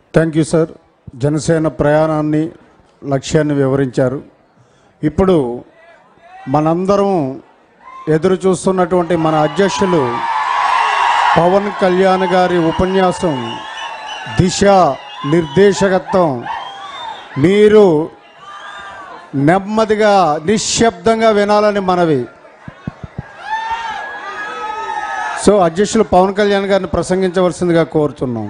Thank you sir Janasena ప్రయాణాన్ని లక్ష్యాన్ని వివరించారు ఇప్పుడు మనందరం ఎదురు చూస్తున్నటువంటి మన అధ్యక్షులు పవన్ కళ్యాణ్ గారి ఉపన్యాసం దిశ నిర్దేశకత్వం మీరు నెమ్మదిగా నిశ్శబ్దంగా వినాలని మనవి సో అధ్యక్షులు పవన్ కళ్యాణ్ గారిని ప్రసంగించవలసిందిగా కోరుతున్నాం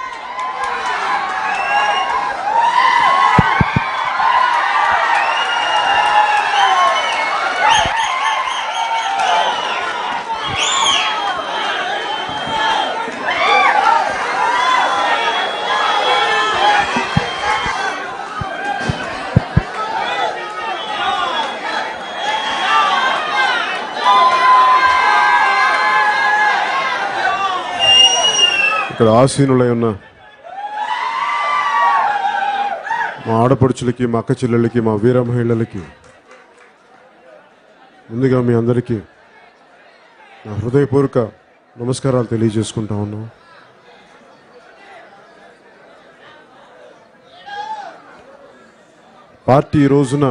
ఇక్కడ ఆసీనులై ఉన్న మా ఆడపడుచులకి మా అక్క చెల్లెళ్ళకి మా వీర మహిళలకి ముందుగా మీ అందరికీ నా హృదయపూర్వక నమస్కారాలు తెలియజేసుకుంటా ఉన్నాం పార్టీ ఈ రోజున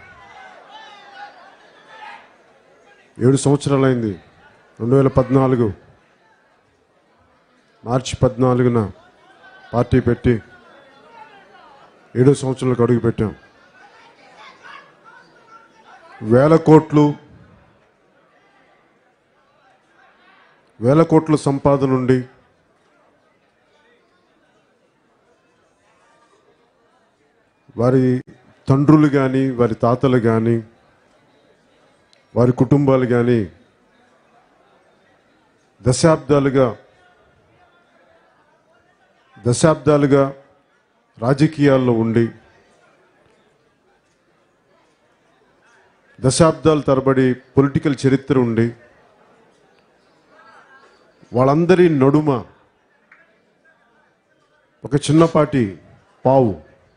ఏడు సంవత్సరాలైంది రెండు వేల పద్నాలుగు మార్చి పద్నాలుగున పార్టీ పెట్టి ఏడో సంవత్సరాలకు అడుగు పెట్టాం వేల కోట్లు వేల కోట్ల సంపాదన నుండి వారి తండ్రులు కానీ వారి తాతలు కానీ వారి కుటుంబాలు కానీ దశాబ్దాలుగా దశాబ్దాలుగా రాజకీయాల్లో ఉండి దశాబ్దాల తరబడి పొలిటికల్ చరిత్ర ఉండి వాళ్ళందరి నడుమ ఒక చిన్నపాటి పావు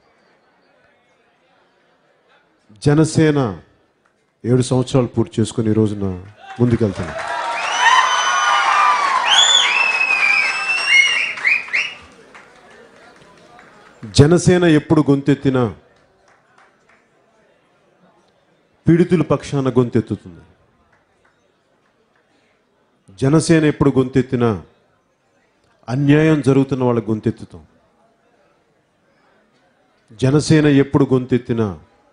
జనసేన ఏడు సంవత్సరాలు పూర్తి చేసుకుని ఈ రోజున ముందుకెళ్తున్నాం జనసేన ఎప్పుడు గొంతెత్తినా పీడితుల పక్షాన గొంతెత్తుతుంది జనసేన ఎప్పుడు గొంతెత్తినా అన్యాయం జరుగుతున్న వాళ్ళ గొంతెత్తుతాం జనసేన ఎప్పుడు గొంతెత్తినా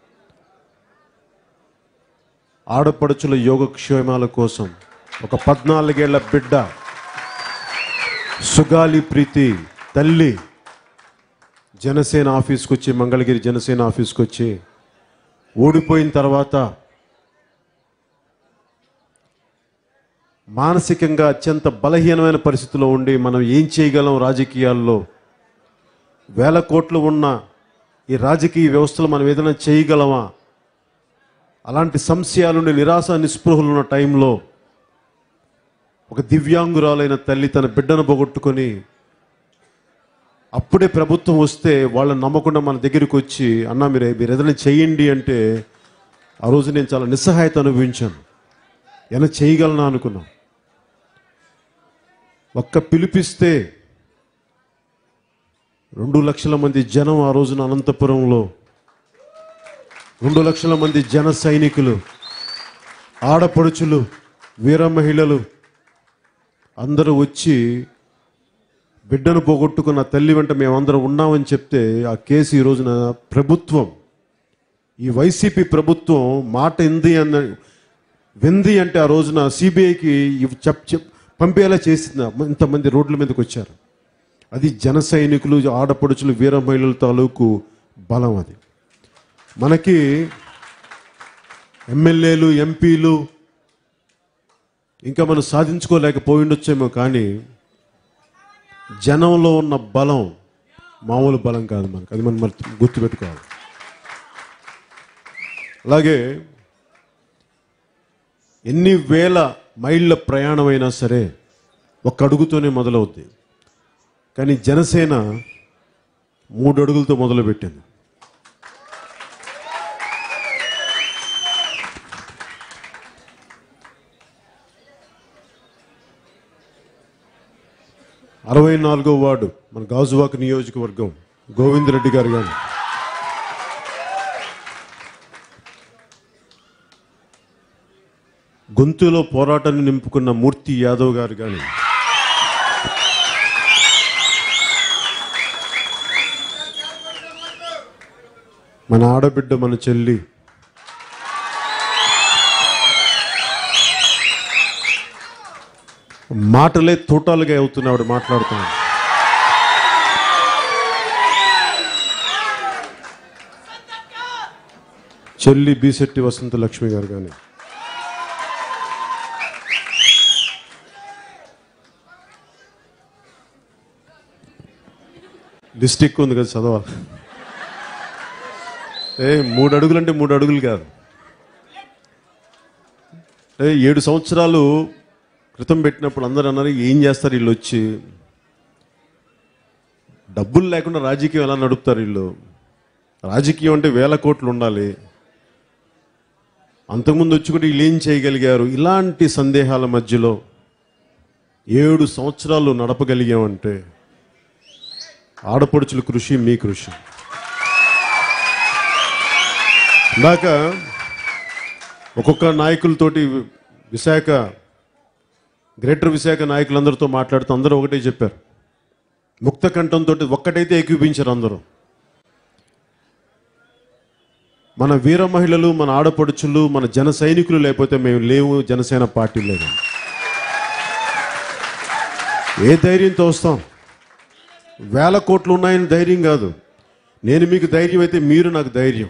ఆడపడుచుల యోగక్షేమాల కోసం ఒక పద్నాలుగేళ్ల బిడ్డ సుగాలి ప్రీతి తల్లి జనసేన ఆఫీస్కి వచ్చి మంగళగిరి జనసేన ఆఫీస్కి వచ్చి ఓడిపోయిన తర్వాత మానసికంగా అత్యంత బలహీనమైన పరిస్థితిలో ఉండి మనం ఏం చేయగలం రాజకీయాల్లో వేల కోట్లు ఉన్న ఈ రాజకీయ వ్యవస్థలో మనం ఏదైనా చేయగలమా అలాంటి సంశయాలు నుండి నిరాశ నిస్పృహలు ఉన్న టైంలో ఒక దివ్యాంగురాలైన తల్లి తన బిడ్డను పోగొట్టుకొని అప్పుడే ప్రభుత్వం వస్తే వాళ్ళని నమ్మకుండా మన దగ్గరికి వచ్చి అన్న మీరు మీరు ఏదైనా చేయండి అంటే ఆ రోజు నేను చాలా నిస్సహాయత అనుభవించాను ఏమైనా చేయగలనా అనుకున్నాం ఒక్క పిలిపిస్తే రెండు లక్షల మంది జనం ఆ రోజున అనంతపురంలో రెండు లక్షల మంది జన సైనికులు ఆడపడుచులు వీర మహిళలు అందరూ వచ్చి బిడ్డను పోగొట్టుకున్న తల్లి వెంట మేమందరం ఉన్నామని చెప్తే ఆ కేసు ఈ రోజున ప్రభుత్వం ఈ వైసీపీ ప్రభుత్వం మాట ఎంది అన్న వింది అంటే ఆ రోజున సిబిఐకి చెప్ చెప్ పంపేలా చేసింది ఇంతమంది రోడ్ల మీదకి వచ్చారు అది జన సైనికులు ఆడపడుచులు వీర మహిళల తాలూకు బలం అది మనకి ఎమ్మెల్యేలు ఎంపీలు ఇంకా మనం సాధించుకోలేకపోయి ఉండొచ్చేమో కానీ జనంలో ఉన్న బలం మామూలు బలం కాదు మనకు అది మనం మరి గుర్తుపెట్టుకోవాలి అలాగే ఎన్ని వేల మైళ్ళ ప్రయాణం అయినా సరే ఒక్క అడుగుతోనే మొదలవుద్ది కానీ జనసేన మూడు అడుగులతో మొదలుపెట్టింది అరవై నాలుగో వార్డు మన గాజువాక నియోజకవర్గం గోవిందరెడ్డి గారు కానీ గొంతులో పోరాటాన్ని నింపుకున్న మూర్తి యాదవ్ గారు కానీ మన ఆడబిడ్డ మన చెల్లి మాటలే తోటాలుగా అవుతున్నాడు మాట్లాడుతున్నాడు చెల్లి బీశెట్టి వసంత లక్ష్మి గారు కానీ లిస్టిక్ ఉంది కదా చదవాలి ఏ మూడు అడుగులు అంటే మూడు అడుగులు కాదు ఏ ఏడు సంవత్సరాలు క్రితం పెట్టినప్పుడు అందరూ అన్నారు ఏం చేస్తారు వీళ్ళు వచ్చి డబ్బులు లేకుండా రాజకీయం ఎలా నడుపుతారు వీళ్ళు రాజకీయం అంటే వేల కోట్లు ఉండాలి అంతకుముందు వచ్చి కూడా వీళ్ళు ఏం చేయగలిగారు ఇలాంటి సందేహాల మధ్యలో ఏడు సంవత్సరాలు నడపగలిగామంటే ఆడపడుచుల కృషి మీ కృషి ఇందాక ఒక్కొక్క నాయకులతోటి విశాఖ గ్రేటర్ విశాఖ నాయకులందరితో మాట్లాడుతూ అందరూ ఒకటే చెప్పారు ముక్త కంఠంతో ఒక్కటైతే ఏకీపించారు అందరూ మన వీర మహిళలు మన ఆడపడుచులు మన జన సైనికులు లేకపోతే మేము లేవు జనసేన పార్టీ లేదు ఏ ధైర్యంతో వస్తాం వేల కోట్లు ఉన్నాయని ధైర్యం కాదు నేను మీకు ధైర్యం అయితే మీరు నాకు ధైర్యం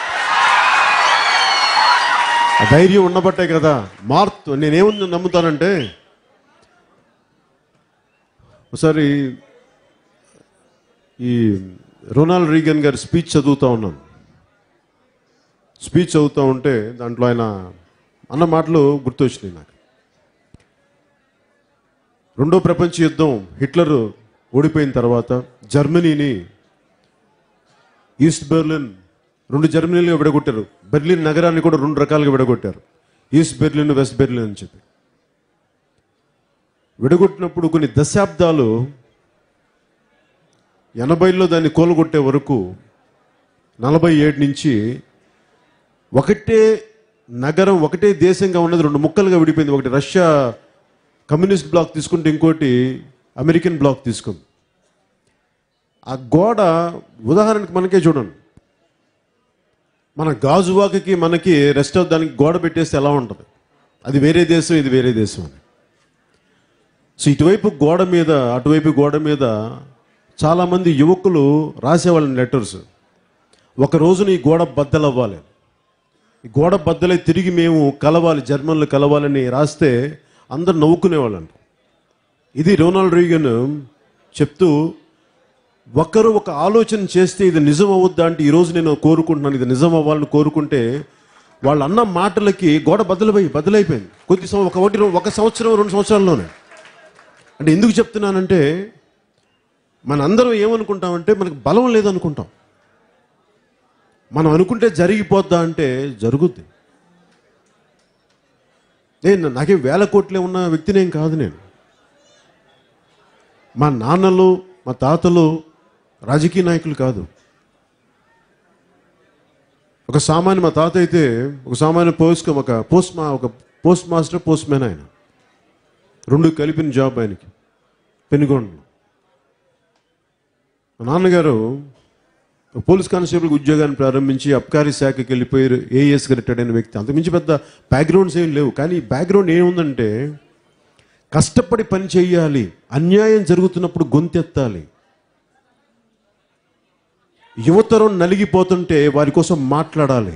ఆ ధైర్యం ఉండబట్టే కదా మార్త్ నేనేమని నమ్ముతానంటే ఒకసారి ఈ రొనాల్డ్ రీగన్ గారి స్పీచ్ చదువుతూ ఉన్నాను స్పీచ్ చదువుతూ ఉంటే దాంట్లో ఆయన అన్న మాటలు గుర్తొచ్చినాయి నాకు రెండో ప్రపంచ యుద్ధం హిట్లర్ ఓడిపోయిన తర్వాత జర్మనీని ఈస్ట్ బెర్లిన్ రెండు జర్మనీలుగా విడగొట్టారు బెర్లిన్ నగరాన్ని కూడా రెండు రకాలుగా విడగొట్టారు ఈస్ట్ బెర్లిన్ వెస్ట్ బెర్లిన్ అని చెప్పి విడగొట్టినప్పుడు కొన్ని దశాబ్దాలు ఎనభైలో దాన్ని కోలుగొట్టే వరకు నలభై ఏడు నుంచి ఒకటే నగరం ఒకటే దేశంగా ఉన్నది రెండు ముక్కలుగా విడిపోయింది ఒకటి రష్యా కమ్యూనిస్ట్ బ్లాక్ తీసుకుంటే ఇంకోటి అమెరికన్ బ్లాక్ తీసుకుంది ఆ గోడ ఉదాహరణకి మనకే చూడండి మన గాజువాకకి మనకి రెస్ట్ ఆఫ్ దానికి గోడ పెట్టేస్తే ఎలా ఉంటుంది అది వేరే దేశం ఇది వేరే దేశం అని సో ఇటువైపు గోడ మీద అటువైపు గోడ మీద చాలామంది యువకులు రాసేవాళ్ళని లెటర్స్ ఒక రోజున ఈ గోడ బద్దలవ్వాలి ఈ గోడ బద్దలై తిరిగి మేము కలవాలి జర్మన్లు కలవాలని రాస్తే అందరు నవ్వుకునేవాళ్ళంట ఇది రొనాల్డ్ రీగన్ చెప్తూ ఒక్కరు ఒక ఆలోచన చేస్తే ఇది నిజం అవుద్దా అంటే ఈరోజు నేను కోరుకుంటున్నాను ఇది నిజం అవ్వాలని కోరుకుంటే వాళ్ళు అన్న మాటలకి గోడ బద్దలపోయి బద్దలైపోయింది కొద్ది సం- ఒక ఒకటి ఒక సంవత్సరం రెండు సంవత్సరాల్లోనే అంటే ఎందుకు చెప్తున్నానంటే మన అందరం ఏమనుకుంటామంటే మనకు బలం లేదనుకుంటాం మనం అనుకుంటే జరిగిపోద్దా అంటే జరుగుద్ది నేను నాకేం వేల కోట్లే ఉన్న వ్యక్తినేం కాదు నేను మా నాన్నలు మా తాతలు రాజకీయ నాయకులు కాదు ఒక సామాన్య మా తాత అయితే ఒక సామాన్య పోస్ట్ ఒక పోస్ట్ మా ఒక పోస్ట్ మాస్టర్ పోస్ట్ మ్యాన్ ఆయన రెండు కలిపిన జాబ్ ఆయనకి పెనుగొండలో మా నాన్నగారు ఒక పోలీస్ కానిస్టేబుల్ ఉద్యోగాన్ని ప్రారంభించి అబ్కారీ శాఖకి వెళ్ళిపోయి ఏఎస్గా రిటైర్డ్ అయిన వ్యక్తి అంతకుమించి పెద్ద బ్యాక్గ్రౌండ్స్ ఏం లేవు కానీ బ్యాక్గ్రౌండ్ ఏముందంటే కష్టపడి పని చేయాలి అన్యాయం జరుగుతున్నప్పుడు గొంతెత్తాలి యువతరం నలిగిపోతుంటే వారి కోసం మాట్లాడాలి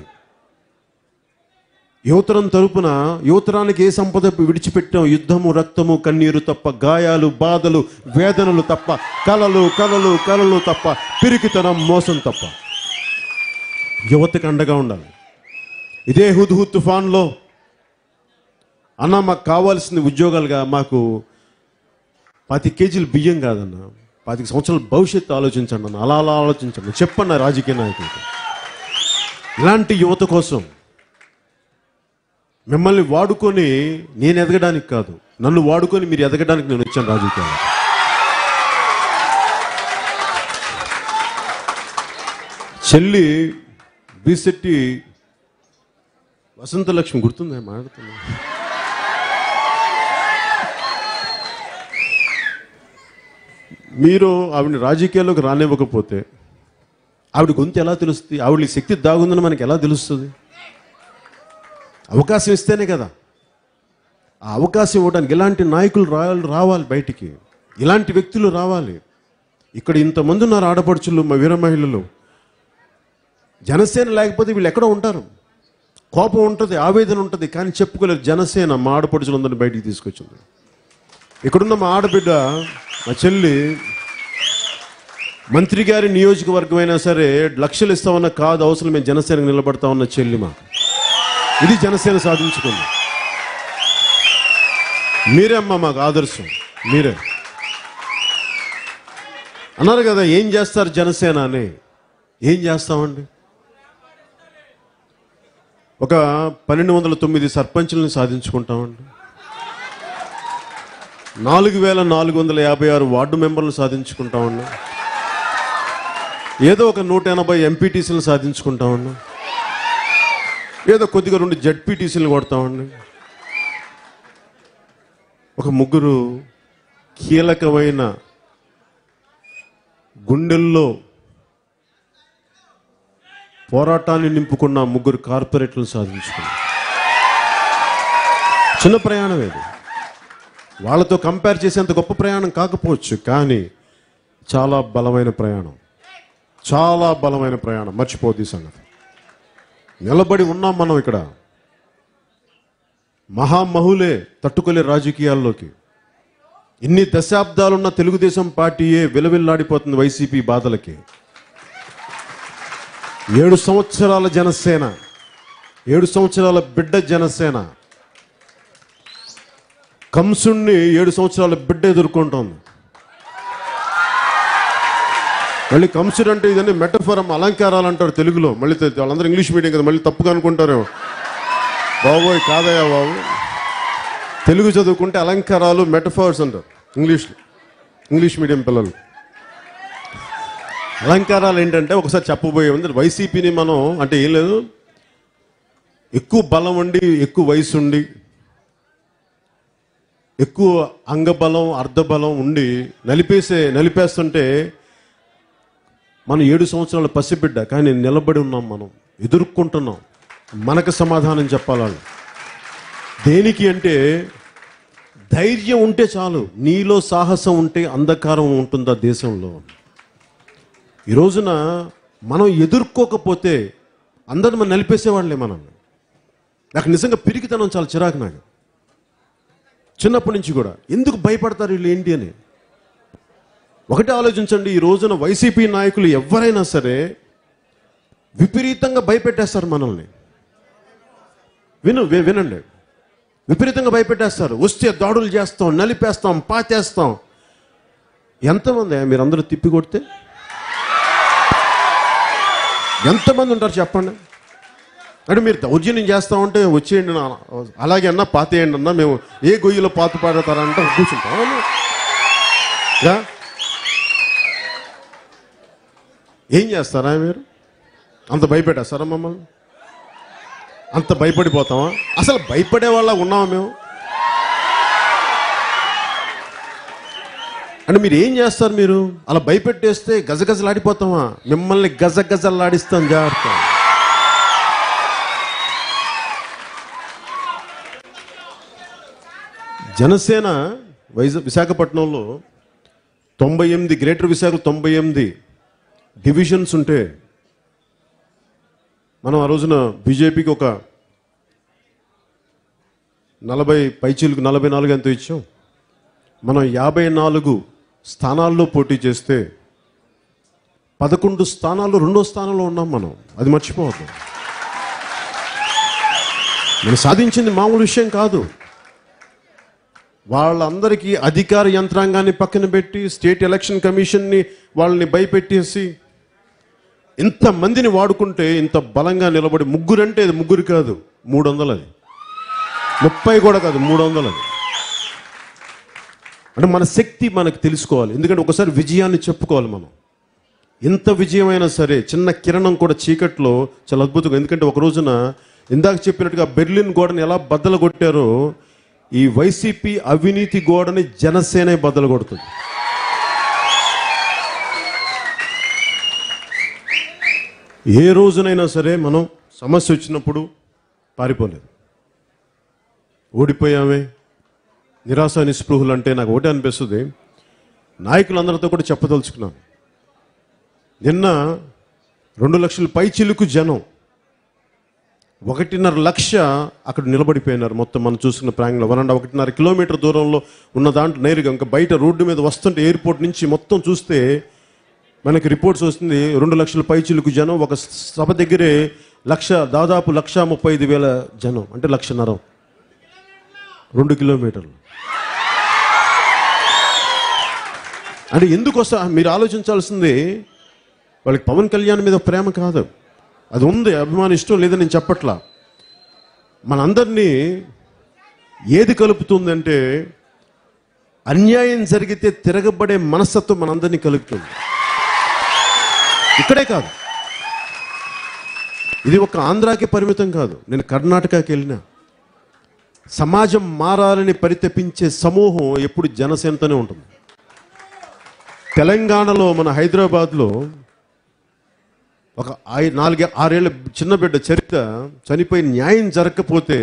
యువతరం తరపున యువతరానికి ఏ సంపద విడిచిపెట్టాం యుద్ధము రక్తము కన్నీరు తప్ప గాయాలు బాధలు వేదనలు తప్ప కలలు కలలు కలలు తప్ప పిరికితనం మోసం తప్ప యువతకి అండగా ఉండాలి ఇదే హుద్హు తుఫాన్లో అన్న మాకు కావాల్సింది ఉద్యోగాలుగా మాకు పది కేజీలు బియ్యం కాదన్న పాతిక సంవత్సరాల భవిష్యత్తు ఆలోచించండి అన్న అలా అలా ఆలోచించండి చెప్పన్న రాజకీయ నాయకులకి ఇలాంటి యువత కోసం మిమ్మల్ని వాడుకొని నేను ఎదగడానికి కాదు నన్ను వాడుకొని మీరు ఎదగడానికి నేను వచ్చాను రాజకీయాలు చెల్లి బిశెట్టి వసంతలక్ష్మి గుర్తుందా మాట్లాడుతున్నా మీరు ఆవిడని రాజకీయాల్లోకి రానివ్వకపోతే ఆవిడ గొంతు ఎలా తెలుస్తుంది ఆవిడ శక్తి దాగుందని మనకి ఎలా తెలుస్తుంది అవకాశం ఇస్తేనే కదా ఆ అవకాశం ఇవ్వడానికి ఇలాంటి నాయకులు రావాలి రావాలి బయటికి ఇలాంటి వ్యక్తులు రావాలి ఇక్కడ ఇంతమంది ఉన్నారు ఆడపడుచులు మా వీర మహిళలు జనసేన లేకపోతే వీళ్ళు ఎక్కడో ఉంటారు కోపం ఉంటుంది ఆవేదన ఉంటుంది కానీ చెప్పుకోలేరు జనసేన మా ఆడపడుచులందరినీ బయటికి తీసుకొచ్చింది ఇక్కడున్న మా ఆడబిడ్డ మా చెల్లి మంత్రి గారి నియోజకవర్గం అయినా సరే లక్షలు ఇస్తామన్న కాదు అవసరం మేము జనసేనకు నిలబడతా ఉన్న చెల్లి మా ఇది జనసేన సాధించుకుంది మీరే అమ్మా మాకు ఆదర్శం మీరే అన్నారు కదా ఏం చేస్తారు జనసేన అని ఏం చేస్తామండి ఒక పన్నెండు వందల తొమ్మిది సర్పంచులను సాధించుకుంటామండి నాలుగు వేల నాలుగు వందల యాభై ఆరు వార్డు మెంబర్లు సాధించుకుంటామండి ఏదో ఒక నూట ఎనభై ఎంపీటీసీలు సాధించుకుంటామండి ఏదో కొద్దిగా రెండు జడ్పీటీసీలు కొడతామండి ఒక ముగ్గురు కీలకమైన గుండెల్లో పోరాటాన్ని నింపుకున్న ముగ్గురు కార్పొరేట్లను సాధించుకున్నాం చిన్న ప్రయాణం ఇది వాళ్ళతో కంపేర్ చేసేంత గొప్ప ప్రయాణం కాకపోవచ్చు కానీ చాలా బలమైన ప్రయాణం చాలా బలమైన ప్రయాణం మర్చిపోద్ది ఈ సంగతి నిలబడి ఉన్నాం మనం ఇక్కడ మహామహులే తట్టుకోలే రాజకీయాల్లోకి ఇన్ని దశాబ్దాలున్న తెలుగుదేశం పార్టీయే విలవిల్లాడిపోతుంది వైసీపీ బాధలకి ఏడు సంవత్సరాల జనసేన ఏడు సంవత్సరాల బిడ్డ జనసేన కంసుణ్ణి ఏడు సంవత్సరాల బిడ్డ ఎదుర్కొంటోంది మళ్ళీ కంసుడు అంటే ఇదన్నీ మెటఫరం అలంకారాలు అంటారు తెలుగులో మళ్ళీ తె- వాళ్ళందరూ ఇంగ్లీష్ మీడియం కదా మళ్ళీ తప్పుగా అనుకుంటారు బాబోయ్ కాదయ్యా బాబు తెలుగు చదువుకుంటే అలంకారాలు మెటఫర్స్ అంటారు ఇంగ్లీష్ ఇంగ్లీష్ మీడియం పిల్లలు అలంకారాలు ఏంటంటే ఒకసారి చెప్పబోయే ఉంది వైసీపీని మనం అంటే ఏం లేదు ఎక్కువ బలం ఉండి ఎక్కువ వయసు ఉండి ఎక్కువ అంగబలం అర్ధబలం ఉండి నలిపేసే నలిపేస్తుంటే మనం ఏడు సంవత్సరాల పసిబిడ్డ కానీ నిలబడి ఉన్నాం మనం ఎదుర్కొంటున్నాం మనకు సమాధానం చెప్పాలి వాళ్ళు. దేనికి అంటే ధైర్యం ఉంటే చాలు నీలో సాహసం ఉంటే అంధకారం ఉంటుందా దేశంలో ఈ రోజున మనం ఎదుర్కోకపోతే అందరిని మనం నలిపేసేవాళ్ళే మనం నాకు నిజంగా పిరికితనం చాలా చిరాకు నాకు చిన్నప్పటి నుంచి కూడా ఎందుకు భయపడతారు వీళ్ళు ఏంటి అని ఒకటే ఆలోచించండి ఈ రోజున వైసీపీ నాయకులు ఎవరైనా సరే విపరీతంగా భయపెట్టేస్తారు మనల్ని విను వి- వినండి విపరీతంగా భయపెట్టేస్తారు వస్తే దాడులు చేస్తాం నలిపేస్తాం పాతేస్తాం ఎంతమంది మీరందరూ తిప్పి కొడితే ఎంతమంది ఉంటారు చెప్పండి అంటే మీరు దౌర్జన్యం చేస్తా ఉంటే వచ్చేయండి నా అలాగే అన్నా పాతేయండి అన్నా మేము ఏ గొయ్యిలో పాత పాడతారంటే కూర్చుంటాం అవును. యా? ఏం చేస్తారా మీరు అంత భయపెట్టేస్తారా మమ్మల్ని అంత భయపడిపోతామా అసలు భయపడే వాళ్ళ ఉన్నామా మేము అంటే మీరు ఏం చేస్తారు మీరు అలా భయపెట్టేస్తే గజగజలాడిపోతామా మిమ్మల్ని గజగజలాడిస్తాం జాగ్రత్త జనసేన వైజ విశాఖపట్నంలో తొంభై ఎనిమిది గ్రేటర్ విశాఖ తొంభై ఎనిమిది డివిజన్స్ ఉంటే మనం ఆ రోజున బీజేపీకి ఒక నలభై పైచీలకు నలభై నాలుగు ఎంతో ఇచ్చాం మనం యాభై నాలుగు స్థానాల్లో పోటీ చేస్తే పదకొండు స్థానాల్లో రెండో స్థానంలో ఉన్నాం మనం అది మర్చిపోవద్దు మనం సాధించింది మామూలు విషయం కాదు వాళ్ళందరికీ అధికార యంత్రాంగాన్ని పక్కన పెట్టి స్టేట్ ఎలక్షన్ కమిషన్ని వాళ్ళని భయపెట్టేసి ఇంతమందిని వాడుకుంటే ఇంత బలంగా నిలబడి ముగ్గురు అంటే ఇది ముగ్గురు కాదు మూడు వందలు అది ముప్పై కూడా కాదు మూడు వందలు అది అంటే మన శక్తి మనకు తెలుసుకోవాలి ఎందుకంటే ఒకసారి విజయాన్ని చెప్పుకోవాలి మనం ఇంత విజయమైనా సరే చిన్న కిరణం కూడా చీకట్లో చాలా అద్భుతంగా ఎందుకంటే ఒక రోజున ఇందాక చెప్పినట్టుగా బెర్లిన్ గోడని ఎలా బద్దలు కొట్టారో ఈ వైసీపీ అవినీతి గోడని జనసేనే బద్దలు కొడుతుంది ఏ రోజునైనా సరే మనం సమస్య వచ్చినప్పుడు పారిపోలేదు ఓడిపోయామే నిరాశ నిస్పృహులు అంటే నాకు ఒకటే అనిపిస్తుంది నాయకులందరితో కూడా చెప్పదలుచుకున్నాను నిన్న రెండు లక్షల పై చిలుకు జనం ఒకటిన్నర లక్ష అక్కడ నిలబడిపోయినారు మొత్తం మనం చూసుకున్న ప్రాంగంలో వన్ అండ్ ఒకటిన్నర కిలోమీటర్ దూరంలో ఉన్న దాంట్లో నేరుగా ఇంకా బయట రోడ్డు మీద వస్తుంటే ఎయిర్పోర్ట్ నుంచి మొత్తం చూస్తే మనకి రిపోర్ట్స్ వస్తుంది రెండు లక్షల పై చిలుకు జనం ఒక సభ దగ్గరే లక్ష దాదాపు లక్ష ముప్పై ఐదు వేల జనం అంటే లక్షన్నర రెండు కిలోమీటర్లు అంటే ఎందుకు వస్తా మీరు ఆలోచించాల్సింది వాళ్ళకి పవన్ కళ్యాణ్ మీద ప్రేమ కాదు అది ఉంది అభిమానం ఇష్టం లేదని నేను చెప్పట్లా మనందరినీ ఏది కలుపుతుందంటే అన్యాయం జరిగితే తిరగబడే మనస్తత్వం మనందరినీ కలుపుతుంది ఇక్కడే కాదు ఇది ఒక ఆంధ్రాకి పరిమితం కాదు నేను కర్ణాటకకి వెళ్ళినా సమాజం మారాలని పరితపించే సమూహం ఎప్పుడు జనసేనతోనే ఉంటుంది తెలంగాణలో మన హైదరాబాద్లో ఒక ఐ నాలుగే ఆరేళ్ల చిన్న బిడ్డ చరిత్ర చనిపోయి న్యాయం జరగకపోతే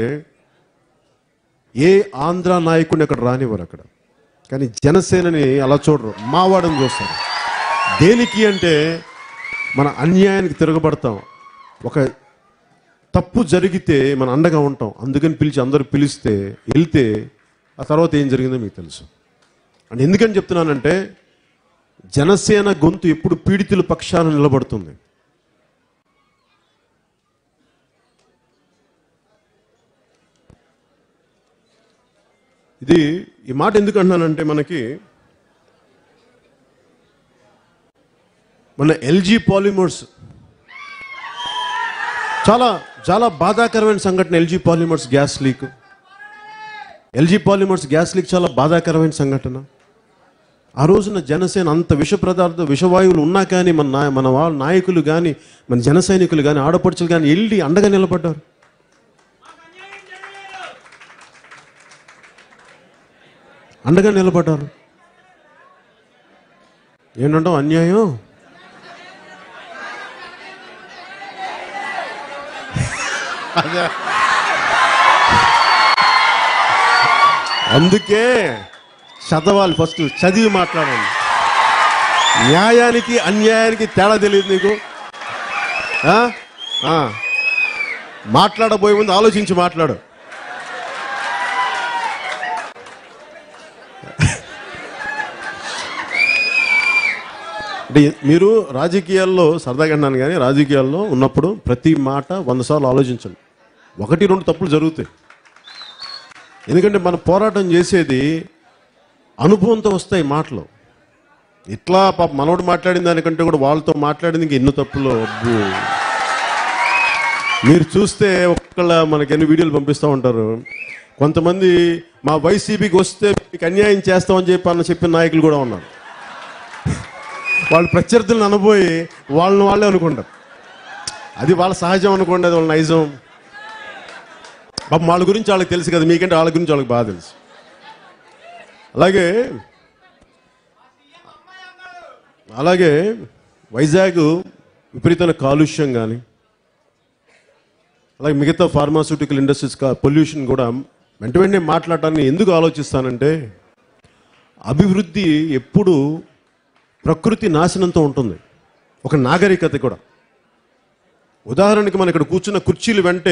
ఏ ఆంధ్ర నాయకుడిని అక్కడ రానివ్వరు అక్కడ కానీ జనసేనని అలా చూడరు మావాడని చూస్తారు దేనికి అంటే మన అన్యాయానికి తిరగబడతాం ఒక తప్పు జరిగితే మన అండగా ఉంటాం అందుకని పిలిచి అందరూ పిలిస్తే వెళ్తే ఆ తర్వాత ఏం జరిగిందో మీకు తెలుసు అండ్ ఎందుకని చెప్తున్నానంటే జనసేన గొంతు ఎప్పుడు పీడితుల పక్షాన నిలబడుతుంది ఇది ఈ మాట ఎందుకు అంటున్నానంటే మనకి మన ఎల్జీ పాలిమర్స్ చాలా చాలా బాధాకరమైన సంఘటన LG polymers gas leak LG polymers gas leak చాలా బాధాకరమైన సంఘటన ఆ రోజున జనసేన అంత విష పదార్థ విషవాయువులు ఉన్నా కానీ మన నాయ మన వాళ్ళ నాయకులు కానీ మన జన సైనికులు కానీ ఆడపడుచులు కానీ వెళ్ళి అండగా నిలబడ్డారు అండగా నిలబడ్డారు ఏంటంటాం అన్యాయం అదే. అందుకే చదవాలి ఫస్ట్ చదివి మాట్లాడండి న్యాయానికి అన్యాయానికి తేడా తెలియదు నీకు ఆ? ఆ. మాట్లాడబోయే ముందు ఆలోచించి మాట్లాడు అంటే మీరు రాజకీయాల్లో సరదాగా అన్నాను కానీ రాజకీయాల్లో ఉన్నప్పుడు ప్రతి మాట వంద సార్లు ఆలోచించండి ఒకటి రెండు తప్పులు జరుగుతాయి ఎందుకంటే మనం పోరాటం చేసేది అనుభవంతో వస్తాయి మాటలు ఇట్లా పాప మనోడు మాట్లాడిన దానికంటే కూడా వాళ్ళతో మాట్లాడింది ఇంక ఎన్నో తప్పులు అబ్బో మీరు చూస్తే ఒక్కళ్ళ మనకి ఎన్ని వీడియోలు పంపిస్తూ ఉంటారు కొంతమంది మా వైసీపీకి వస్తే మీకు అన్యాయం చేస్తామని చెప్పి అన్న చెప్పిన నాయకులు కూడా ఉన్నారు వాళ్ళు ప్రత్యర్థులను అనబోయి వాళ్ళని వాళ్ళే అనుకుంటారు అది వాళ్ళ సహజం అనుకోండి అది వాళ్ళ నైజం పాపం వాళ్ళ గురించి వాళ్ళకి తెలుసు కదా మీకంటే వాళ్ళ గురించి వాళ్ళకి బాగా తెలుసు అలాగే అలాగే వైజాగ్ విపరీతమైన కాలుష్యం కానీ అలాగే మిగతా ఫార్మాస్యూటికల్ ఇండస్ట్రీస్ పొల్యూషన్ కూడా వెంట వెంటనే మాట్లాడటాన్ని ఎందుకు ఆలోచిస్తానంటే అభివృద్ధి ఎప్పుడు ప్రకృతి నాశనంతో ఉంటుంది ఒక నాగరికత కూడా ఉదాహరణకి మనం ఇక్కడ కూర్చున్న కుర్చీలు వెంటే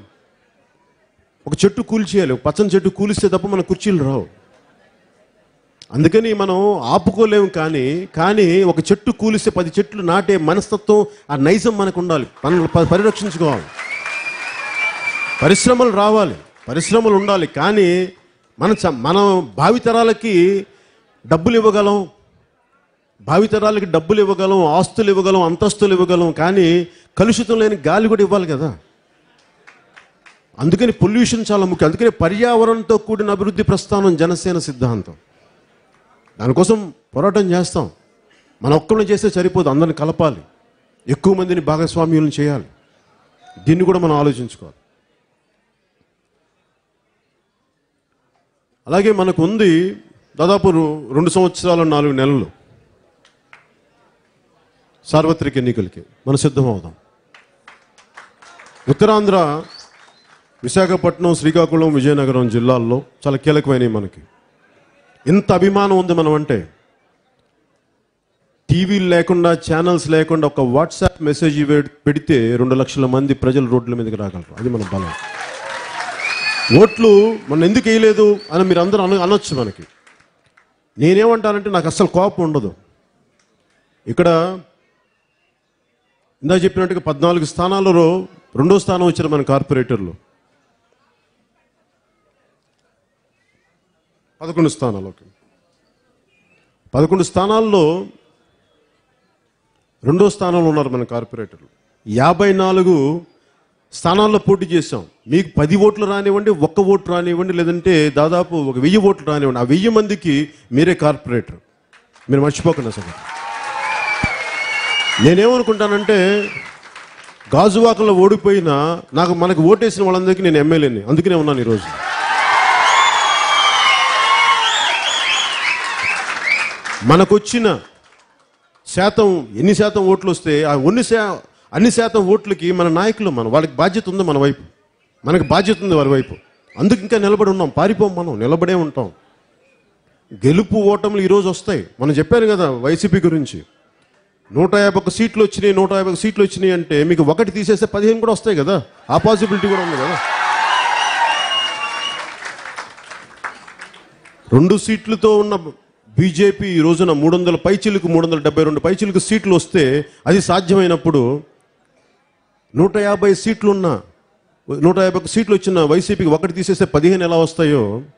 ఒక చెట్టు కూల్చేయాలి ఒక పచ్చని చెట్టు కూలిస్తే తప్ప మన కుర్చీలు రావు అందుకని మనం ఆపుకోలేము కానీ కానీ ఒక చెట్టు కూలిస్తే పది చెట్లు నాటే మనస్తత్వం ఆ నైజం మనకు ఉండాలి మనల్ని ప- పరిరక్షించుకోవాలి పరిశ్రమలు రావాలి పరిశ్రమలు ఉండాలి కానీ మన చ- మనం భావితరాలకి డబ్బులు ఇవ్వగలం భావితరాలకి డబ్బులు ఇవ్వగలం ఆస్తులు ఇవ్వగలం అంతస్తులు ఇవ్వగలం కానీ కలుషితం లేని గాలి కూడా ఇవ్వాలి కదా అందుకని పొల్యూషన్ చాలా ముఖ్యం అందుకని పర్యావరణంతో కూడిన అభివృద్ధి ప్రస్థానం జనసేన సిద్ధాంతం దానికోసం పోరాటం చేస్తాం మన ఒక్కరిని చేస్తే సరిపోదు అందరిని కలపాలి ఎక్కువ మందిని భాగస్వామ్యులను చేయాలి దీన్ని కూడా మనం ఆలోచించుకోవాలి అలాగే మనకు ఉంది దాదాపు రు- రెండు సంవత్సరాల నాలుగు నెలలు సార్వత్రిక ఎన్నికలకి మనం సిద్ధం అవుదాం ఉత్తరాంధ్ర విశాఖపట్నం శ్రీకాకుళం విజయనగరం జిల్లాల్లో చాలా కీలకమైనవి మనకి ఇంత అభిమానం ఉంది మనం అంటే టీవీలు లేకుండా ఛానల్స్ లేకుండా ఒక వాట్సాప్ మెసేజ్ పె- పెడితే రెండు లక్షల మంది ప్రజలు రోడ్ల మీదకి రాగలరు అది మన బలం ఓట్లు మనం ఎందుకు వేయలేదు అని మీరు అందరూ అన అనొచ్చు మనకి నేనేమంటానంటే నాకు అస్సలు కోపం ఉండదు ఇక్కడ ఇందా చెప్పినట్టుగా పద్నాలుగు స్థానాలలో రెండో స్థానం వచ్చారు మన కార్పొరేటర్లు పదకొండు స్థానాలు ఓకే పదకొండు స్థానాల్లో రెండో స్థానంలో ఉన్నారు మన కార్పొరేటర్లు యాభై నాలుగు స్థానాల్లో పోటీ చేశాం మీకు పది ఓట్లు రానివ్వండి ఒక్క ఓటు రానివ్వండి లేదంటే దాదాపు ఒక వెయ్యి ఓట్లు రానివ్వండి ఆ వెయ్యి మందికి మీరే కార్పొరేటర్ మీరు మర్చిపోకండి అసలు నేనేమనుకుంటానంటే గాజువాకలో ఓడిపోయినా నాకు మనకు ఓటేసిన వాళ్ళందరికీ నేను ఎమ్మెల్యేని అందుకనే ఉన్నాను ఈరోజు మనకొచ్చిన శాతం ఎన్ని శాతం ఓట్లు వస్తే ఆ కొన్ని శా అన్ని శాతం ఓట్లకి మన నాయకులు మన వాళ్ళకి బాధ్యత ఉంది మన వైపు మనకి బాధ్యత ఉంది వారి వైపు అందుకు ఇంకా నిలబడి ఉన్నాం పారిపోం మనం నిలబడే ఉంటాం గెలుపు ఓటములు ఈరోజు వస్తాయి మనం చెప్పాను కదా వైసీపీ గురించి నూట యాభై ఒక్క సీట్లు వచ్చినాయి నూట యాభై ఒక్క సీట్లు వచ్చినాయి అంటే మీకు ఒకటి తీసేస్తే పదిహేను కూడా వస్తాయి కదా ఆ పాసిబిలిటీ కూడా ఉంది కదా రెండు సీట్లతో ఉన్న బీజేపీ ఈ రోజున మూడు వందల పైచిలకు మూడు వందల డెబ్బై రెండు పైచిలకు సీట్లు వస్తే అది సాధ్యమైనప్పుడు నూట యాభై సీట్లు ఉన్న నూట యాభై ఒక్క సీట్లు వచ్చిన వైసీపీకి ఒకటి తీసేస్తే పదిహేను ఎలా వస్తాయో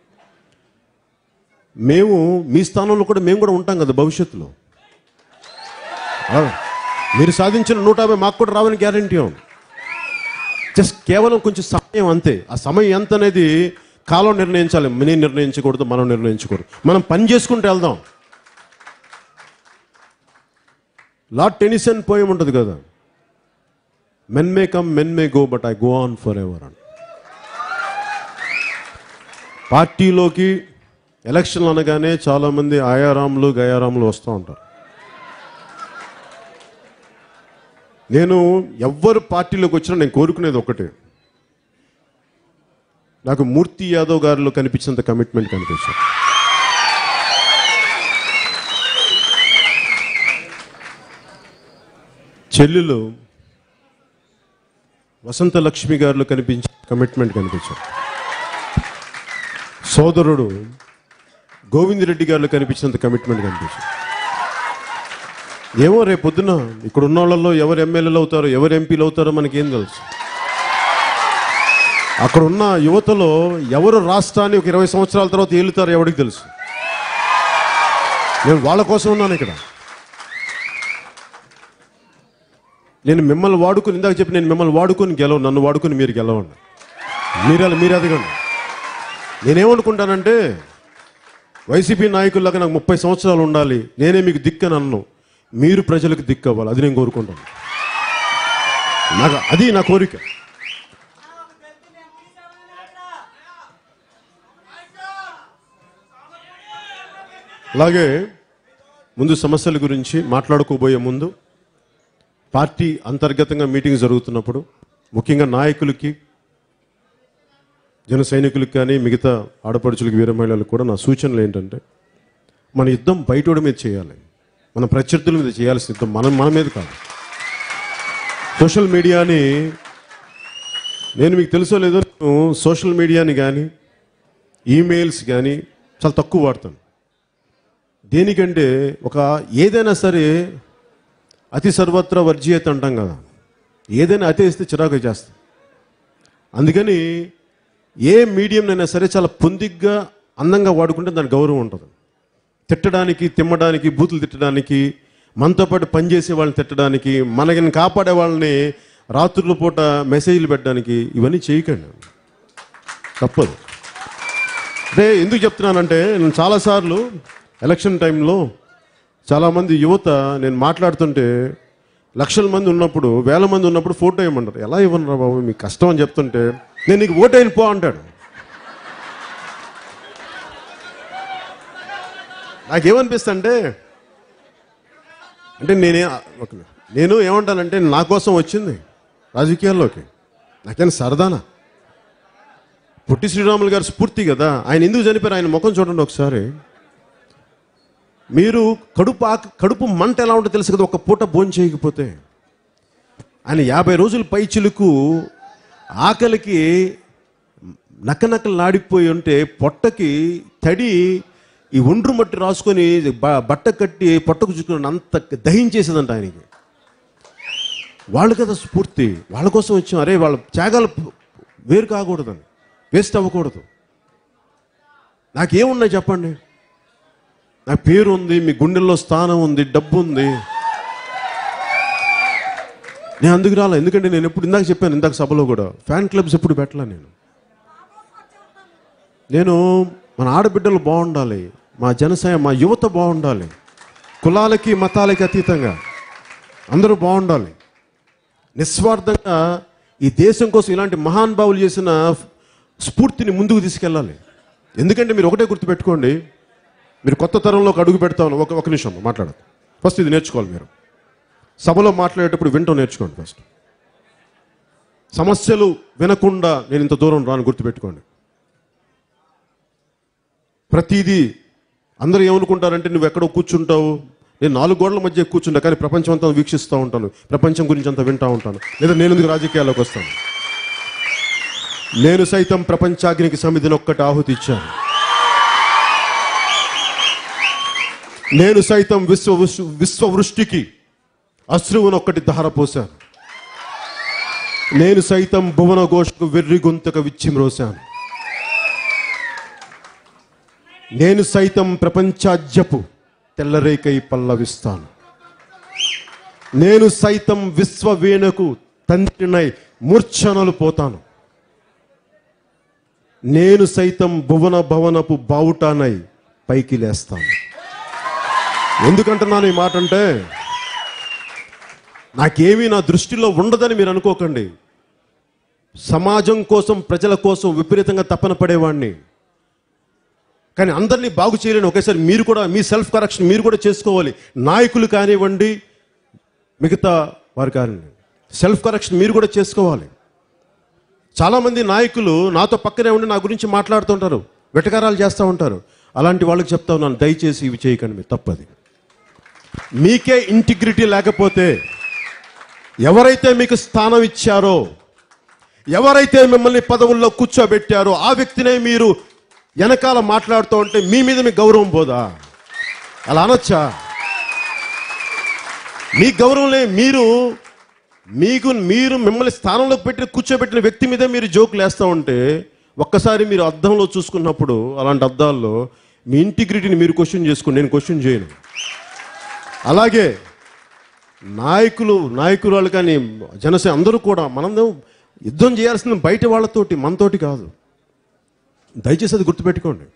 మేము మీ స్థానంలో కూడా మేము కూడా ఉంటాం కదా భవిష్యత్తులో ఆ, మీరు సాధించిన నూట యాభై మాకు కూడా రావని గ్యారంటీ ఉంది జస్ట్ కేవలం కొంచెం సమయం అంతే ఆ సమయం ఎంత అనేది కాలం నిర్ణయించాలి నేను నిర్ణయించకూడదు మనం నిర్ణయించకూడదు మనం పని చేసుకుంటూ వెళ్దాం లార్డ్ టెనిసన్ పోయం ఉంటుంది కదా men may come men may go but I go on for ever అని పార్టీలోకి ఎలక్షన్లు అనగానే చాలామంది ఆయారాములు గయారాములు వస్తూ ఉంటారు నేను ఎవ్వరు పార్టీలోకి వచ్చినా నేను కోరుకునేది ఒకటే నాకు మూర్తి యాదవ్ గారిలో కనిపించినంత కమిట్మెంట్ కనిపించింది చెల్లెలు వసంత లక్ష్మి గారిలో కనిపించే కమిట్మెంట్ కనిపించాడు సోదరుడు గోవిందరెడ్డి గారిలో కనిపించినంత కమిట్మెంట్ కనిపించింది ఏమో రేపు పొద్దున ఇక్కడ ఉన్న వాళ్ళలో ఎవరు ఎమ్మెల్యేలు అవుతారో ఎవరు ఎంపీలు అవుతారో మనకేం తెలుసు అక్కడ ఉన్న యువతలో ఎవరు రాష్ట్రాన్ని ఒక ఇరవై సంవత్సరాల తర్వాత ఏలుతారో ఎవరికి తెలుసు నేను వాళ్ళ కోసం ఉన్నాను ఇక్కడ నేను మిమ్మల్ని వాడుకుని ఇందాక చెప్పి నేను మిమ్మల్ని వాడుకొని గెలవు నన్ను వాడుకొని మీరు గెలవండి మీరు అలా మీరు ఎదగండి నేనేమనుకుంటానంటే వైసీపీ నాయకుల్లాగా నాకు ముప్పై సంవత్సరాలు ఉండాలి నేనే మీకు దిక్కని అన్ను మీరు ప్రజలకు దిక్కు అవ్వాలి అది నేను కోరుకుంటాను నాకు అది నా కోరిక అలాగే ముందు సమస్యల గురించి మాట్లాడుకోబోయే ముందు పార్టీ అంతర్గతంగా మీటింగ్ జరుగుతున్నప్పుడు ముఖ్యంగా నాయకులకి జన సైనికులకు కానీ మిగతా ఆడపడుచులకి వీర మహిళలకు కూడా నా సూచనలు ఏంటంటే మన యుద్ధం బయటోడి మీద చేయాలి మన ప్రత్యర్థుల మీద చేయాల్సిన యుద్ధం మనం మన మీద కాదు సోషల్ మీడియాని నేను మీకు తెలుసో లేదో నేను సోషల్ మీడియాని కానీ ఈమెయిల్స్ కానీ చాలా తక్కువ వాడతాను దేనికంటే ఒక ఏదైనా సరే అతి సర్వత్రా వర్జీయత అంటాం కదా ఏదైనా అతి వేస్తే చిరాకు చేస్తాం అందుకని ఏ మీడియంనైనా సరే చాలా పొందిగ్గా అందంగా వాడుకుంటే దాని గౌరవం ఉంటుంది తిట్టడానికి తిమ్మడానికి బూతులు తిట్టడానికి మనతో పాటు పనిచేసే వాళ్ళని తిట్టడానికి మనకి కాపాడే వాళ్ళని రాత్రుల పూట మెసేజ్లు పెట్టడానికి ఇవన్నీ చేయకండి తప్పదు అంటే ఎందుకు చెప్తున్నానంటే నేను చాలాసార్లు ఎలక్షన్ టైంలో చాలామంది యువత నేను మాట్లాడుతుంటే లక్షల మంది ఉన్నప్పుడు వేల మంది ఉన్నప్పుడు ఫోటో ఇవ్వమంటారు ఎలా ఇవ్వను బాబు మీకు కష్టం అని చెప్తుంటే నేను నీకు ఓటైన పో అంటాడు నాకేమనిపిస్తా అంటే అంటే నేనే ఒక నేను ఏమంటానంటే నా కోసం వచ్చింది రాజకీయాల్లోకి నాకేం సరదానా పొట్టి శ్రీరాములు గారు స్ఫూర్తి కదా ఆయన ఎందుకు చనిపోయారు ఆయన ముఖం చూడండి ఒకసారి మీరు కడుపు ఆక కడుపు మంట ఎలా ఉంటుందో తెలుసు కదా ఒక పూట భోజనం చేయకపోతే ఆయన యాభై రోజుల పై చిలుకు ఆకలికి నక్కనక్కలు నాడిపోయి ఉంటే పొట్టకి తడి ఈ ఒండ్రు మట్టి రాసుకొని బ- బట్ట కట్టి పొట్టకు చూసుకుని అంత దహించేసేదంట ఆయనకి వాళ్ళు కదా స్ఫూర్తి వాళ్ళ కోసం వచ్చాం అరే వాళ్ళ త్యాగాలు వేరు కాకూడదని వేస్ట్ అవ్వకూడదు నాకేమున్నాయి చెప్పండి నా పేరు ఉంది మీ గుండెల్లో స్థానం ఉంది డబ్బు ఉంది నేను అందుకు రాలే ఎందుకంటే నేను ఎప్పుడు ఇందాక చెప్పాను ఇందాక సభలో కూడా ఫ్యాన్ క్లబ్స్ ఎప్పుడు పెట్టలే నేను నేను మన ఆడబిడ్డలు బాగుండాలి మా జనసేన మా యువత బాగుండాలి కులాలకి మతాలకి అతీతంగా అందరూ బాగుండాలి నిస్వార్థంగా ఈ దేశం కోసం ఇలాంటి మహానుభావులు చేసిన స్ఫూర్తిని ముందుకు తీసుకెళ్ళాలి ఎందుకంటే మీరు ఒకటే గుర్తుపెట్టుకోండి మీరు కొత్త తరంలోకి అడుగు పెడతాను ఒక ఒక నిమిషం మాట్లాడదు ఫస్ట్ ఇది నేర్చుకోవాలి మీరు సభలో మాట్లాడేటప్పుడు వింటం నేర్చుకోండి ఫస్ట్ సమస్యలు వినకుండా నేను ఇంత దూరం రాను గుర్తుపెట్టుకోండి ప్రతిదీ అందరూ ఏమనుకుంటారంటే నువ్వు ఎక్కడో కూర్చుంటావు నేను నాలుగు గోడల మధ్య కూర్చుంటా కానీ ప్రపంచం అంతా వీక్షిస్తూ ఉంటాను ప్రపంచం గురించి అంతా వింటూ ఉంటాను లేదా నేను ఎందుకు రాజకీయాల్లోకి వస్తాను నేను సైతం ప్రపంచాగ్నికి సమిధిని ఒక్కటి ఆహుతి ఇచ్చాను నేను సైతం విశ్వ విశ్వ- విశ్వవృష్టికి అశ్రువును ఒక్కటి ధారపోశాను నేను సైతం భువన ఘోషకు వెర్రి గొంతక విచ్చిమ్రోశాను నేను సైతం ప్రపంచాజ్యపు తెల్లరేకై పల్లవిస్తాను నేను సైతం విశ్వవీణకు తండ్రినై మూర్ఛనలు పోతాను నేను సైతం భువన భవనపు బావుటానై పైకి లేస్తాను ఎందుకంటున్నాను ఈ మాట అంటే నాకేమీ నా దృష్టిలో ఉండదని మీరు అనుకోకండి సమాజం కోసం ప్రజల కోసం విపరీతంగా తపన పడేవాడిని కానీ అందరినీ బాగు చేయలేని ఒకేసారి మీరు కూడా మీ సెల్ఫ్ కరెక్షన్ మీరు కూడా చేసుకోవాలి నాయకులు కానివ్వండి మిగతా వారు కానివ్వండి సెల్ఫ్ కరెక్షన్ మీరు కూడా చేసుకోవాలి చాలామంది నాయకులు నాతో పక్కనే ఉండి నా గురించి మాట్లాడుతుంటారు వెటకారాలు చేస్తూ ఉంటారు అలాంటి వాళ్ళకి చెప్తా ఉన్నాను దయచేసి ఇవి చేయకండి మీరు తప్పది మీకే ఇంటిగ్రిటీ లేకపోతే ఎవరైతే మీకు స్థానం ఇచ్చారో ఎవరైతే మిమ్మల్ని పదవుల్లో కూర్చోబెట్టారో ఆ వ్యక్తినే మీరు వెనకాల మాట్లాడుతూ ఉంటే మీ మీద మీ గౌరవం పోదా అలా అనొచ్చా మీ గౌరవంలే మీరు మీకు మీరు మిమ్మల్ని స్థానంలో పెట్టి కూర్చోబెట్టిన వ్యక్తి మీదే మీరు జోకులు వేస్తూ ఉంటే ఒక్కసారి మీరు అద్దంలో చూసుకున్నప్పుడు అలాంటి అద్దాల్లో మీ ఇంటిగ్రిటీని మీరు క్వశ్చన్ చేసుకోండి నేను క్వశ్చన్ చేయను అలాగే నాయకులు నాయకురాలు కానీ జనసేన అందరూ కూడా మనం యుద్ధం చేయాల్సింది బయట వాళ్ళతోటి మనతోటి కాదు దయచేసి అది గుర్తుపెట్టుకోండి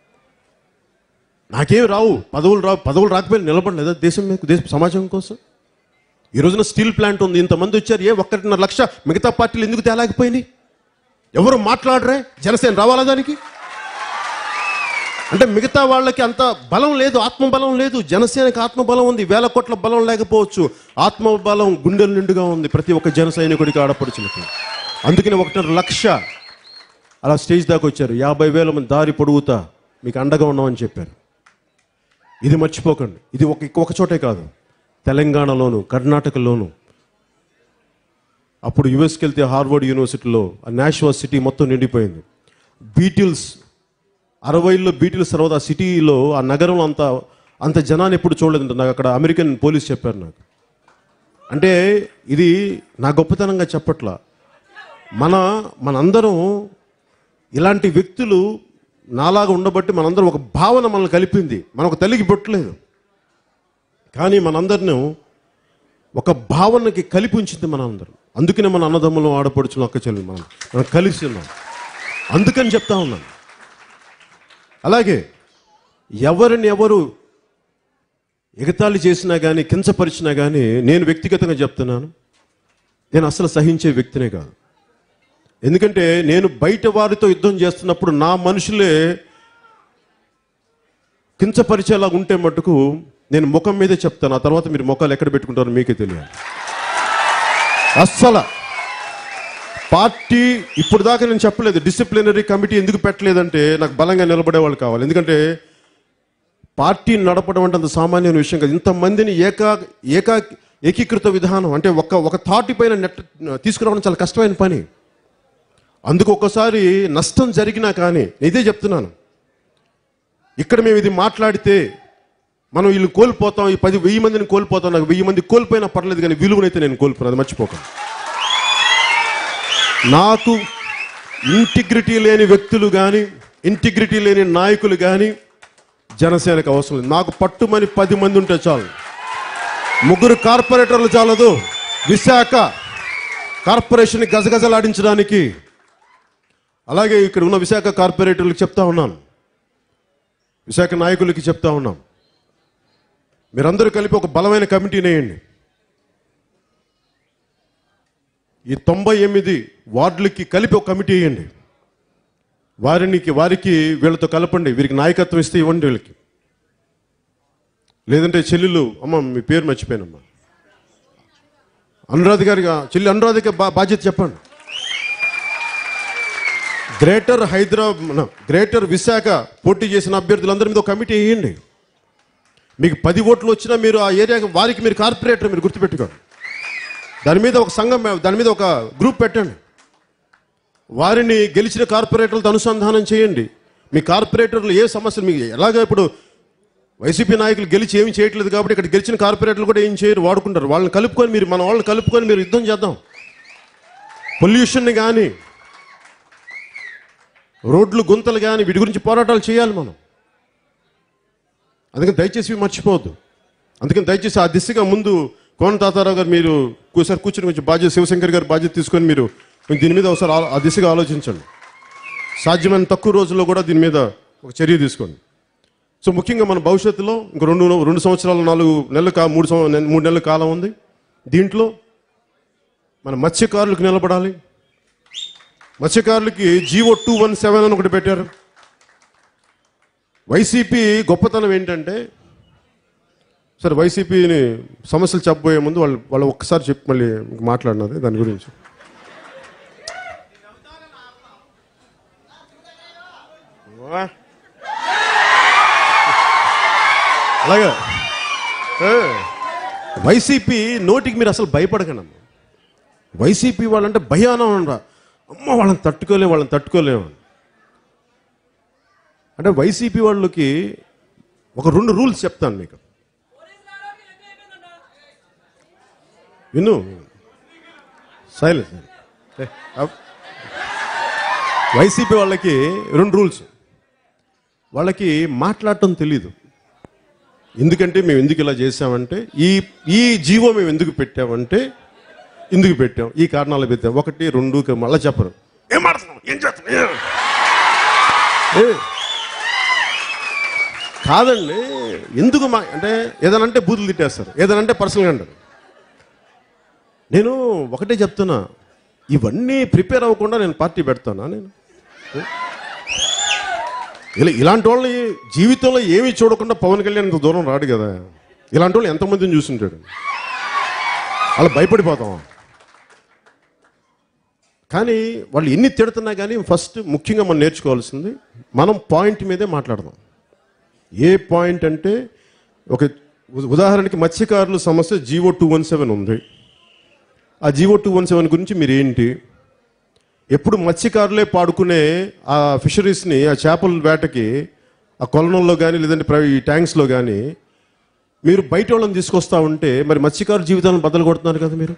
నాకేం రావు పదవులు రావు పదవులు రాకపోయినా నిలబడలేదా దేశం మీద దేశ సమాజం కోసం ఈ రోజున స్టీల్ ప్లాంట్ ఉంది ఇంతమంది వచ్చారు ఏ ఒక్కటిన్నర లక్ష మిగతా పార్టీలు ఎందుకు తేలేకపోయినాయి ఎవరు మాట్లాడరే జనసేన రావాలా దానికి అంటే మిగతా వాళ్ళకి అంత బలం లేదు ఆత్మబలం లేదు జనసేనకి ఆత్మబలం ఉంది వేల కోట్ల బలం లేకపోవచ్చు ఆత్మబలం గుండెల నిండుగా ఉంది ప్రతి ఒక్క జన సైనికుడికి ఆడపడుచులకి అందుకని ఒకటిన్నర లక్ష అలా స్టేజ్ దాకా వచ్చారు యాభై వేల మంది దారి పొడుగుతా మీకు అండగా ఉన్నామని చెప్పారు ఇది మర్చిపోకండి ఇది ఒక ఒక చోటే కాదు తెలంగాణలోను కర్ణాటకలోను అప్పుడు యుఎస్కి వెళ్తే హార్వర్డ్ యూనివర్సిటీలో ఆ నాషవా సిటీ మొత్తం నిండిపోయింది బీటిల్స్ అరవైలో బీటిల్స్ తర్వాత ఆ సిటీలో ఆ నగరంలో అంత అంత జనాన్ని ఎప్పుడు చూడలేదంట నాకు అక్కడ అమెరికన్ పోలీస్ చెప్పారు నాకు అంటే ఇది నా గొప్పతనంగా చెప్పట్లా మన మనందరం ఇలాంటి వ్యక్తులు నాలాగా ఉండబట్టి మనందరం ఒక భావన మనల్ని కలిపింది మన ఒక తల్లికి పుట్టలేదు కానీ మనందరిని ఒక భావనకి కలిపి ఉంచింది మనందరం అందుకనే మన అన్నదమ్ములు ఆడపడుచులు అక్క చెల్లెలు మనం మనం కలిసి ఉన్నాం అందుకని చెప్తా ఉన్నాను అలాగే ఎవరిని ఎవరు ఎగతాళి చేసినా కానీ కించపరిచినా కానీ నేను వ్యక్తిగతంగా చెప్తున్నాను నేను అసలు సహించే వ్యక్తినే కాదు ఎందుకంటే నేను బయట వారితో యుద్ధం చేస్తున్నప్పుడు నా మనుషులే కించపరిచేలా ఉంటే మటుకు నేను ముఖం మీదే చెప్తాను ఆ తర్వాత మీరు ముఖాలు ఎక్కడ పెట్టుకుంటారో మీకే తెలియాలి అస్సల పార్టీ ఇప్పుడు దాకా నేను చెప్పలేదు డిసిప్లినరీ కమిటీ ఎందుకు పెట్టలేదంటే నాకు బలంగా నిలబడే వాళ్ళు కావాలి ఎందుకంటే పార్టీ నడపడం అంటే అంత సామాన్యమైన విషయం కాదు ఇంతమందిని ఏకా ఏకా ఏకీకృత విధానం అంటే ఒక ఒక థాటి పైన నెట్ తీసుకురావడం చాలా కష్టమైన పని అందుకు ఒక్కసారి నష్టం జరిగినా కానీ నేను ఇదే చెప్తున్నాను ఇక్కడ మేము ఇది మాట్లాడితే మనం వీళ్ళు కోల్పోతాం ఈ పది వెయ్యి మందిని కోల్పోతాం నాకు వెయ్యి మంది కోల్పోయినా పర్లేదు కానీ విలువనైతే నేను కోల్పోను అది మర్చిపోకండి నాకు ఇంటిగ్రిటీ లేని వ్యక్తులు కానీ ఇంటిగ్రిటీ లేని నాయకులు కానీ జనసేనకు అవసరం లేదు నాకు పట్టుమని పది మంది ఉంటే చాలు ముగ్గురు కార్పొరేటర్లు చాలదు విశాఖ కార్పొరేషన్ గజగజలాడించడానికి అలాగే ఇక్కడ ఉన్న విశాఖ కార్పొరేటర్లకు చెప్తా ఉన్నాను విశాఖ నాయకులకి చెప్తా ఉన్నాం మీరందరూ కలిపి ఒక బలమైన కమిటీని వేయండి ఈ తొంభై ఎనిమిది వార్డులకి కలిపి ఒక కమిటీ వేయండి వారికి వారికి వీళ్ళతో కలపండి వీరికి నాయకత్వం ఇస్తే ఇవ్వండి వీళ్ళకి లేదంటే చెల్లెలు అమ్మ మీ పేరు మర్చిపోయానమ్మా అనురాధ గారిగా చెల్లి అనురాధకి బా బాధ్యత చెప్పండి గ్రేటర్ హైదరాబాద్ గ్రేటర్ విశాఖ పోటీ చేసిన అభ్యర్థులందరి మీద ఒక కమిటీ వేయండి మీకు పది ఓట్లు వచ్చినా మీరు ఆ ఏరియాకి వారికి మీరు కార్పొరేటర్ మీరు గుర్తుపెట్టుకోండి దాని మీద ఒక సంఘం దాని మీద ఒక గ్రూప్ పెట్టండి వారిని గెలిచిన కార్పొరేటర్లతో అనుసంధానం చేయండి మీ కార్పొరేటర్లు ఏ సమస్యలు మీకు ఎలాగ ఇప్పుడు వైసీపీ నాయకులు గెలిచి ఏమి చేయట్లేదు కాబట్టి ఇక్కడ గెలిచిన కార్పొరేటర్లు కూడా ఏం చేయరు వాడుకుంటారు వాళ్ళని కలుపుకొని మీరు మన వాళ్ళని కలుపుకొని మీరు యుద్ధం చేద్దాం పొల్యూషన్ని కానీ రోడ్లు గుంతలు కానీ వీటి గురించి పోరాటాలు చేయాలి మనం అందుకని దయచేసి ఇవి మర్చిపోవద్దు అందుకని దయచేసి ఆ దిశగా ముందు కోన తాతారావు గారు మీరు ఒకసారి కూర్చొని కొంచెం బాధ్యత శివశంకర్ గారు బాధ్యత తీసుకొని మీరు కొంచెం దీని మీద ఒకసారి ఆ- ఆ దిశగా ఆలోచించండి సాధ్యమైన తక్కువ రోజుల్లో కూడా దీని మీద ఒక చర్య తీసుకోండి సో ముఖ్యంగా మన భవిష్యత్తులో ఇంక రెండు రెండు సంవత్సరాలు నాలుగు నెలలు కా మూడు సంవ- నె- మూడు నెలల కాలం ఉంది దీంట్లో మన మత్స్యకారులకు నిలబడాలి మత్స్యకారులకి జీవో టూ వన్ సెవెన్ అని ఒకటి పెట్టారు వైసీపీ గొప్పతనం ఏంటంటే సరే వైసీపీని సమస్యలు చెప్పబోయే ముందు వాళ్ళు వాళ్ళు ఒక్కసారి చెప్పి మళ్ళీ మాట్లాడినది దాని గురించి అలాగే ఏ, వైసీపీ నోటికి మీరు అసలు భయపడకండి అమ్మ వైసీపీ వాళ్ళంటే భయానం అనరా అమ్మ వాళ్ళని తట్టుకోలేము వాళ్ళని తట్టుకోలేము అంటే వైసీపీ వాళ్ళకి ఒక రెండు రూల్స్ చెప్తాను మీకు విను సైలెన్స్ వైసీపీ వాళ్ళకి రెండు రూల్స్ వాళ్ళకి మాట్లాడటం తెలీదు ఎందుకంటే మేము ఎందుకు ఇలా చేసామంటే ఈ ఈ జీవో మేము ఎందుకు పెట్టామంటే ఎందుకు పెట్టాం ఈ కారణాలు పెట్టాం ఒకటి రెండు క- మళ్ళా చెప్పరు ఏం మాడుతున్నావు ఏం చేస్తున్నావు ఏం? ఏ? కాదండి ఎందుకు మా అంటే ఏదైనా అంటే బూతులు తిట్టేస్తారు ఏదైనా అంటే పర్సనల్గా అంటారు నేను ఒకటే చెప్తున్నా ఇవన్నీ ప్రిపేర్ అవ్వకుండా నేను పార్టీ పెడతానా నేను ఇలా ఇలాంటి వాళ్ళని జీవితంలో ఏమీ చూడకుండా పవన్ కళ్యాణ్ ఇంత దూరం రాడు కదా ఇలాంటి వాళ్ళు ఎంతమందిని చూసుంటాడు అలా భయపడిపోతాం కానీ వాళ్ళు ఎన్ని తిడుతున్నా కానీ ఫస్ట్ ముఖ్యంగా మనం నేర్చుకోవాల్సింది మనం పాయింట్ మీదే మాట్లాడదాం ఏ పాయింట్ అంటే ఒక ఉ- ఉదాహరణకి మత్స్యకారుల సమస్య జీవో టూ వన్ సెవెన్ ఉంది ఆ జీవో టూ వన్ సెవెన్ గురించి మీరు ఏంటి ఎప్పుడు మత్స్యకారులే పాడుకునే ఆ ఫిషరీస్ని ఆ చేపల వేటకి ఆ కొలనంలో కానీ లేదంటే ప్ర- ఈ ట్యాంక్స్లో కానీ మీరు బయట వాళ్ళని తీసుకొస్తా ఉంటే మరి మత్స్యకారు జీవితాలను బద్దలు కొడుతున్నారు కదా మీరు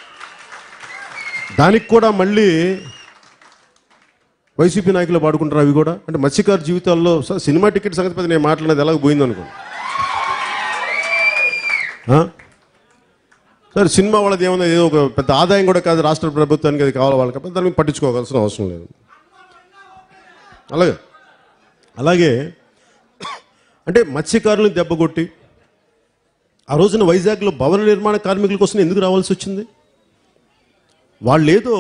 దానికి కూడా మళ్ళీ వైసీపీ నాయకులు పాడుకుంటారు అవి కూడా అంటే మత్స్యకారు జీవితాల్లో స- సినిమా టికెట్ సంగతి పెద్ద నేను మాట్లాడేది ఎలాగ పోయింది అనుకో సరే సినిమా వాళ్ళది ఏమన్నా ఏదో ఒక పెద్ద ఆదాయం కూడా కాదు రాష్ట్ర ప్రభుత్వానికి అది కావాలి వాళ్ళకి కాబట్టి దాన్ని పట్టించుకోవాల్సిన అవసరం లేదు అలాగే అలాగే అంటే మత్స్యకారులను దెబ్బకొట్టి ఆ రోజున వైజాగ్లో భవన నిర్మాణ కార్మికుల కోసం ఎందుకు రావాల్సి వచ్చింది వాళ్ళు ఏదో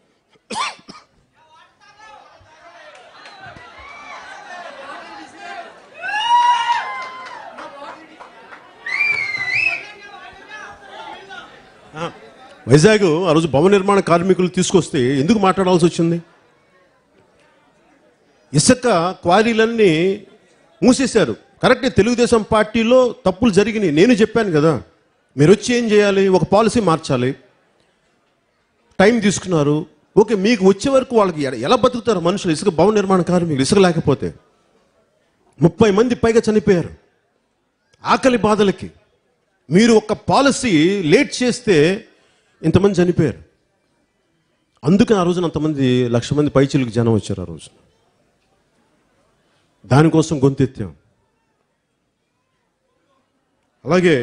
ఆ, వైజాగ్ ఆ రోజు భవన నిర్మాణ కార్మికులు తీసుకొస్తే ఎందుకు మాట్లాడాల్సి వచ్చింది ఇసుక క్వారీలన్నీ మూసేశారు కరెక్టే తెలుగుదేశం పార్టీలో తప్పులు జరిగినాయి నేను చెప్పాను కదా మీరు వచ్చి ఏం చేయాలి ఒక పాలసీ మార్చాలి టైం తీసుకున్నారు ఓకే మీకు వచ్చే వరకు వాళ్ళకి ఎ- ఎలా బతుకుతారు మనుషులు ఇసుక భవన నిర్మాణ కార్మికులు ఇసుక లేకపోతే ముప్పై మంది పైగా చనిపోయారు ఆకలి బాధలకి మీరు ఒక పాలసీ లేట్ చేస్తే ఇంతమంది చనిపోయారు అందుకని ఆ రోజున అంతమంది లక్ష మంది పైచీలకు జనం వచ్చారు ఆ రోజున దానికోసం గొంతెత్తాం అలాగే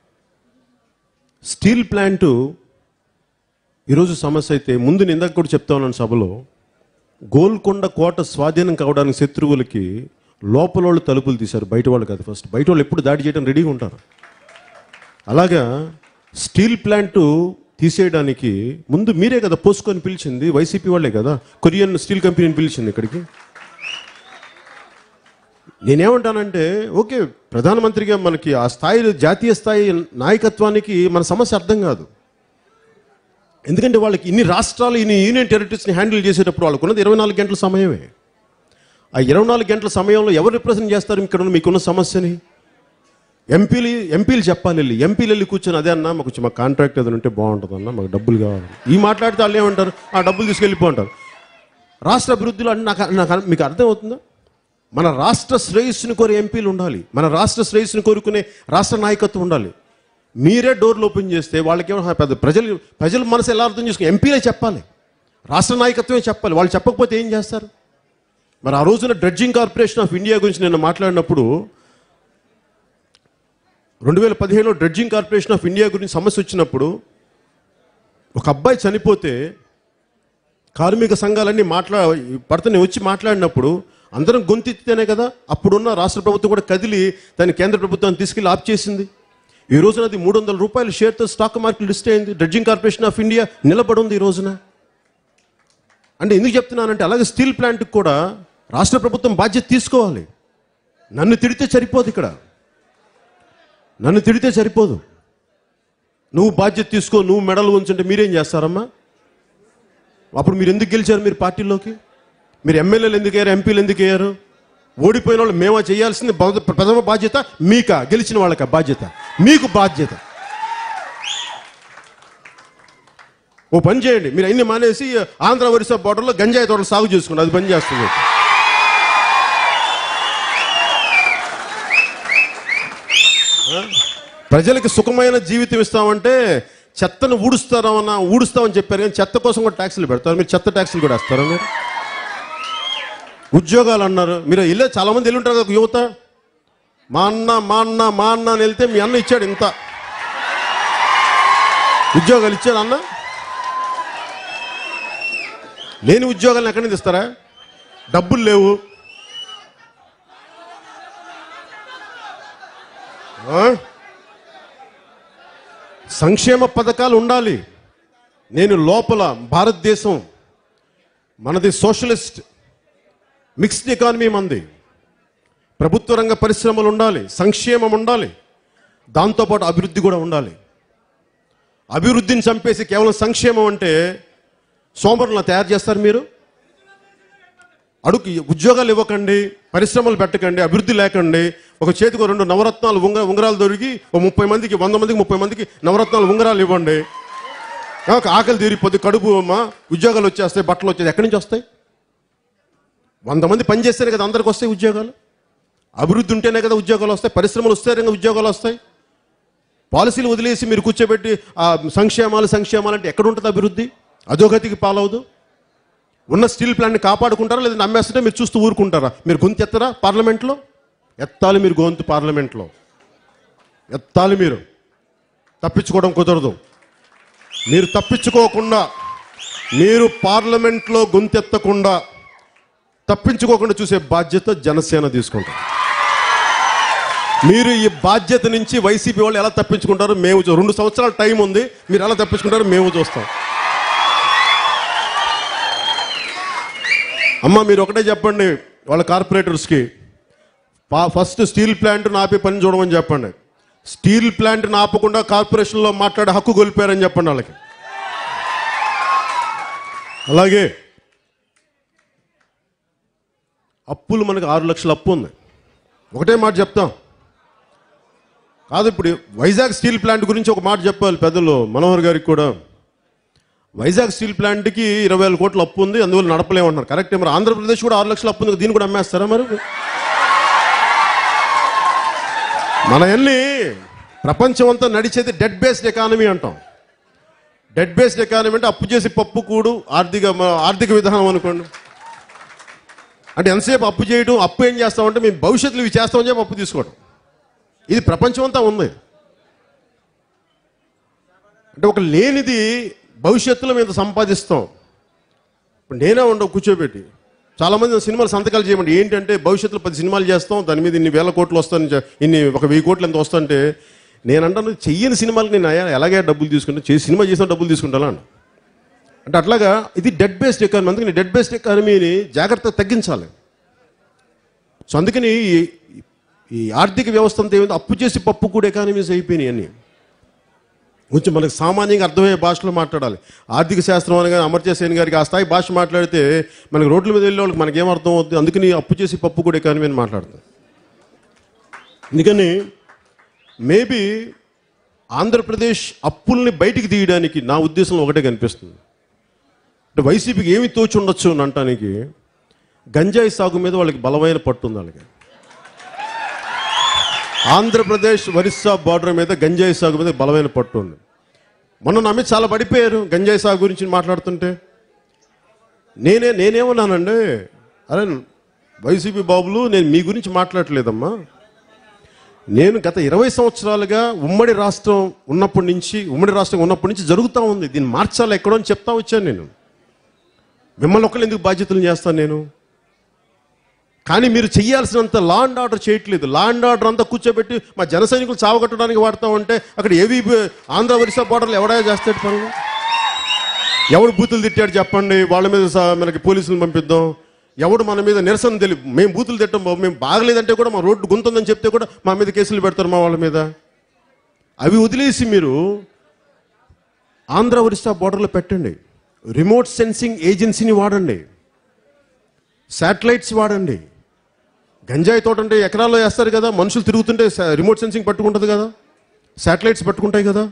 స్టీల్ ప్లాంటు ఈరోజు సమస్య అయితే ముందు నేను ఇందాక కూడా చెప్తా ఉన్నాను సభలో గోల్కొండ కోట స్వాధీనం కావడానికి శత్రువులకి లోపల వాళ్ళు తలుపులు తీశారు బయట వాళ్ళు కాదు ఫస్ట్ బయట వాళ్ళు ఎప్పుడు దాడి చేయడం రెడీగా ఉంటారు అలాగా స్టీల్ ప్లాంట్ తీసేయడానికి ముందు మీరే కదా పోసుకొని పిలిచింది వైసీపీ వాళ్ళే కదా కొరియన్ స్టీల్ కంపెనీని పిలిచింది ఇక్కడికి నేనేమంటానంటే ఓకే ప్రధానమంత్రిగా మనకి ఆ స్థాయి జాతీయ స్థాయి నాయకత్వానికి మన సమస్య అర్థం కాదు ఎందుకంటే వాళ్ళకి ఇన్ని రాష్ట్రాలు ఇన్ని యూనియన్ టెరిటరీస్ని హ్యాండిల్ చేసేటప్పుడు వాళ్ళకు ఉన్నది ఇరవై నాలుగు గంటల సమయమే ఆ ఇరవై నాలుగు గంటల సమయంలో ఎవరు రిప్రజెంట్ చేస్తారు ఇక్కడ ఉన్న మీకున్న సమస్యని ఎంపీలు ఎంపీలు చెప్పాలి వెళ్ళి ఎంపీలు వెళ్ళి కూర్చొని అదే అన్నా మాకు కొంచెం మా కాంట్రాక్ట్ ఏదైనా ఉంటే బాగుంటుంది అన్న మాకు డబ్బులు కావాలి ఈ మాట్లాడితే వాళ్ళు ఏమంటారు ఆ డబ్బులు తీసుకెళ్ళిపోంటారు రాష్ట్ర అభివృద్ధిలో అన్ని నాకు నాకు మీకు అర్థమవుతుందా మన రాష్ట్ర శ్రేయస్సుని కోరే ఎంపీలు ఉండాలి మన రాష్ట్ర శ్రేయస్సుని కోరుకునే రాష్ట్ర నాయకత్వం ఉండాలి మీరే డోర్లు ఓపెన్ చేస్తే వాళ్ళకేమో పెద్ద ప్రజలు ప్రజల మనసు ఎలా అర్థం చేసుకుని ఎంపీలే చెప్పాలి రాష్ట్ర నాయకత్వమే చెప్పాలి వాళ్ళు చెప్పకపోతే ఏం చేస్తారు మరి ఆ రోజున డ్రెడ్జింగ్ కార్పొరేషన్ ఆఫ్ ఇండియా గురించి నేను మాట్లాడినప్పుడు రెండు వేల పదిహేనులో డ్రెడ్జింగ్ కార్పొరేషన్ ఆఫ్ ఇండియా గురించి సమస్య వచ్చినప్పుడు ఒక అబ్బాయి చనిపోతే కార్మిక సంఘాలన్నీ మాట్లా పడతని వచ్చి మాట్లాడినప్పుడు అందరం గొంతెత్తితేనే కదా అప్పుడున్న రాష్ట్ర ప్రభుత్వం కూడా కదిలి దాన్ని కేంద్ర ప్రభుత్వాన్ని తీసుకెళ్లి ఆప్ చేసింది ఈ రోజున అది మూడు వందల రూపాయల షేర్తో స్టాక్ మార్కెట్ లిస్ట్ అయింది డ్రెడ్జింగ్ కార్పొరేషన్ ఆఫ్ ఇండియా నిలబడి ఉంది ఈ రోజున అంటే ఎందుకు చెప్తున్నానంటే అలాగే స్టీల్ ప్లాంట్కి కూడా రాష్ట్ర ప్రభుత్వం బాధ్యత తీసుకోవాలి నన్ను తిడితే సరిపోదు ఇక్కడ నన్ను తిడితే సరిపోదు నువ్వు బాధ్యత తీసుకో నువ్వు మెడలు ఉంచుంటే మీరేం చేస్తారమ్మా అప్పుడు మీరు ఎందుకు గెలిచారు మీరు పార్టీలోకి మీరు ఎమ్మెల్యేలు ఎందుకు అయ్యారు ఎంపీలు ఎందుకు అయ్యారు ఓడిపోయిన వాళ్ళు మేమా చేయాల్సింది బౌ- ప్రథమ బాధ్యత మీకా గెలిచిన వాళ్ళకా బాధ్యత మీకు బాధ్యత ఓ పని చేయండి మీరు అన్ని మానేసి ఆంధ్ర ఒరిస్సా బోర్డర్లో గంజాయి తోటలు సాగు చేసుకోండి అది పని చేస్తుంది ఆ? ప్రజలకి సుఖమైన జీవితం ఇస్తామంటే చెత్తను ఊడుస్తారమన్నా ఊడుస్తామని చెప్పారు కానీ చెత్త కోసం కూడా ట్యాక్సులు పెడతారు మీరు చెత్త ట్యాక్సులు కూడా వేస్తారా మీరు ఉద్యోగాలు అన్నారు మీరు వెళ్ళే చాలా మంది వెళ్ళి ఉంటారు కదా యువత మా అన్న మా అన్న మా అన్న అని వెళ్తే మీ అన్న ఇచ్చాడు ఇంత ఉద్యోగాలు ఇచ్చాడు అన్న లేని ఉద్యోగాలను ఎక్కడి నుంచి ఇస్తారా డబ్బులు లేవు ఆ? సంక్షేమ పథకాలు ఉండాలి నేను లోపల భారతదేశం మనది సోషలిస్ట్ మిక్స్డ్ ఎకానమీ మంది ప్రభుత్వ రంగ పరిశ్రమలు ఉండాలి సంక్షేమం ఉండాలి దాంతోపాటు అభివృద్ధి కూడా ఉండాలి అభివృద్ధిని చంపేసి కేవలం సంక్షేమం అంటే సోమరులను తయారు చేస్తారు మీరు అడుగు ఉద్యోగాలు ఇవ్వకండి పరిశ్రమలు పెట్టకండి అభివృద్ధి లేకండి ఒక చేతికి రెండు నవరత్నాలు ఉంగ ఉంగరాలు దొరికి ఒక ముప్పై మందికి వంద మందికి ముప్పై మందికి నవరత్నాలు ఉంగరాలు ఇవ్వండి ఆ, ఆకలి తీరిపోద్ది కడుపు అమ్మా ఉద్యోగాలు వచ్చేస్తాయి బట్టలు వచ్చేది ఎక్కడి నుంచి వస్తాయి వంద మంది పని చేస్తేనే కదా అందరికి వస్తాయి ఉద్యోగాలు అభివృద్ధి ఉంటేనే కదా ఉద్యోగాలు వస్తాయి పరిశ్రమలు వస్తేనే కదా ఉద్యోగాలు వస్తాయి పాలసీలు వదిలేసి మీరు కూర్చోబెట్టి ఆ సంక్షేమాలు సంక్షేమాలు అంటే ఎక్కడ ఉంటుంది అభివృద్ధి అధోగతికి పాలవదు ఉన్న స్టీల్ ప్లాంట్ని కాపాడుకుంటారా లేదంటే అమ్మేస్తుంటే మీరు చూస్తూ ఊరుకుంటారా మీరు గొంతు ఎత్తరా పార్లమెంట్లో ఎత్తాలి మీరు గొంతు పార్లమెంట్లో ఎత్తాలి మీరు తప్పించుకోవడం కుదరదు మీరు తప్పించుకోకుండా మీరు పార్లమెంట్లో గొంతెత్తకుండా తప్పించుకోకుండా చూసే బాధ్యత జనసేన తీసుకుంటారు మీరు ఈ బాధ్యత నుంచి వైసీపీ వాళ్ళు ఎలా తప్పించుకుంటారో మేము చూ- రెండు సంవత్సరాల టైం ఉంది మీరు ఎలా తప్పించుకుంటారో మేము చూస్తాం అమ్మ మీరు ఒకటే చెప్పండి వాళ్ళ కార్పొరేటర్స్కి పా- ఫస్ట్ స్టీల్ ప్లాంట్ ఆపి పని చూడమని చెప్పండి స్టీల్ ప్లాంట్ ఆపకుండా కార్పొరేషన్లో మాట్లాడే హక్కు కోల్పోయారని చెప్పండి వాళ్ళకి అలాగే అప్పులు మనకు ఆరు లక్షల అప్పు ఉంది ఒకటే మాట చెప్తాం కాదు ఇప్పుడు వైజాగ్ స్టీల్ ప్లాంట్ గురించి ఒక మాట చెప్పాలి పెద్దలు మనోహర్ గారికి కూడా వైజాగ్ స్టీల్ ప్లాంట్కి ఇరవై వేల కోట్ల అప్పు ఉంది అందువల్ల నడపలేమంటున్నారు కరెక్టే మరి ఆంధ్రప్రదేశ్ కూడా ఆరు లక్షల అప్పు ఉంది దీన్ని కూడా అమ్మేస్తారా మరి మన ఎన్ని ప్రపంచం అంతా నడిచేది డెడ్ బేస్డ్ ఎకానమీ అంటాం డెడ్ బేస్డ్ ఎకానమీ అంటే అప్పు చేసి పప్పు కూడు ఆర్థిక మ- ఆర్థిక విధానం అనుకోండి అంటే ఎంతసేపు అప్పు చేయడం అప్పు ఏం చేస్తామంటే మేము భవిష్యత్తులో ఇవి చేస్తామని చెప్పి అప్పు తీసుకోవడం ఇది ప్రపంచం అంతా ఉంది అంటే ఒక లేనిది భవిష్యత్తులో మేము సంపాదిస్తాం ఇప్పుడు నేనే ఉండవు కూర్చోబెట్టి చాలామంది సినిమాలు సంతకాలు చేయమండి ఏంటంటే భవిష్యత్తులో పది సినిమాలు చేస్తాం దాని మీద ఇన్ని వేల కోట్లు వస్తాయని చె- ఇన్ని ఒక వెయ్యి కోట్లు ఎంత వస్తుంటే నేను అంటాను చెయ్యని సినిమాలకు నేను అయ్యా ఎలాగే డబ్బులు తీసుకుంటా చేసి సినిమా చేసిన డబ్బులు తీసుకుంటానా అన్న. అంటే అట్లాగా ఇది డెడ్ బేస్డ్ ఎకానమీ అందుకని డెడ్ బేస్డ్ ఎకానమీని జాగ్రత్తగా తగ్గించాలి సో అందుకని ఈ- ఈ ఆర్థిక వ్యవస్థ అంతా ఏమైంది అప్పు చేసి పప్పు కూడా ఎకానమీస్ అయిపోయినాయి అన్నీ కొంచెం మనకు సామాన్యంగా అర్థమయ్యే భాషలో మాట్లాడాలి ఆర్థిక శాస్త్రం అనగా అమర్త్య సేన్ గారికి ఆ స్థాయి భాష మాట్లాడితే మనకి రోడ్ల మీద వెళ్ళే వాళ్ళకి మనకేం అర్థం అవుతుంది అందుకని అప్పు చేసి పప్పు కూడా ఎకానమీ అని మాట్లాడతాం అందుకని మేబీ ఆంధ్రప్రదేశ్ అప్పుల్ని బయటికి తీయడానికి నా ఉద్దేశంలో ఒకటే కనిపిస్తుంది అంటే వైసీపీకి ఏమి తోచి ఉండొచ్చు అని అంటానికి గంజాయి సాగు మీద వాళ్ళకి బలమైన పట్టు ఉంది వాళ్ళకి ఆంధ్రప్రదేశ్ ఒరిస్సా బార్డర్ మీద గంజాయి సాగు మీద బలమైన పట్టు ఉంది మొన్న నా మీద చాలా పడిపోయారు గంజాయి సాగు గురించి మాట్లాడుతుంటే నేనే నేనేమన్నానండి అరే వైసీపీ బాబులు నేను మీ గురించి మాట్లాడలేదమ్మా నేను గత ఇరవై సంవత్సరాలుగా ఉమ్మడి రాష్ట్రం ఉన్నప్పటి నుంచి ఉమ్మడి రాష్ట్రం ఉన్నప్పటి నుంచి జరుగుతూ ఉంది దీన్ని మార్చాలి ఎక్కడో అని చెప్తా వచ్చాను నేను మిమ్మల్ని ఒకళ్ళు ఎందుకు బాధ్యతలు చేస్తాను నేను కానీ మీరు చేయాల్సినంత లా అండ్ ఆర్డర్ చేయట్లేదు లా అండ్ ఆర్డర్ అంతా కూర్చోబెట్టి మా జన సైనికులు చావగొట్టడానికి వాడతా ఉంటే అక్కడ ఏవి ఆంధ్ర ఒరిస్సా బార్డర్లు ఎవడా చేస్తాడు పనులు ఎవడు బూతులు తిట్టాడు చెప్పండి వాళ్ళ మీద స- మనకి పోలీసులు పంపిద్దాం ఎవడు మన మీద నిరసన తెలి మేము బూతులు తిట్టాం బాబు మేము బాగలేదంటే కూడా మా రోడ్డు గుంతుందని చెప్తే కూడా మా మీద కేసులు పెడతారు మా వాళ్ళ మీద అవి వదిలేసి మీరు ఆంధ్ర ఒరిస్సా బార్డర్లో పెట్టండి రిమోట్ సెన్సింగ్ ఏజెన్సీని వాడండి శాటిలైట్స్ వాడండి గంజాయి తోట అంటే ఎకరాల్లో వేస్తారు కదా మనుషులు తిరుగుతుంటే స- రిమోట్ సెన్సింగ్ పట్టుకుంటుంది కదా శాటిలైట్స్ పట్టుకుంటాయి కదా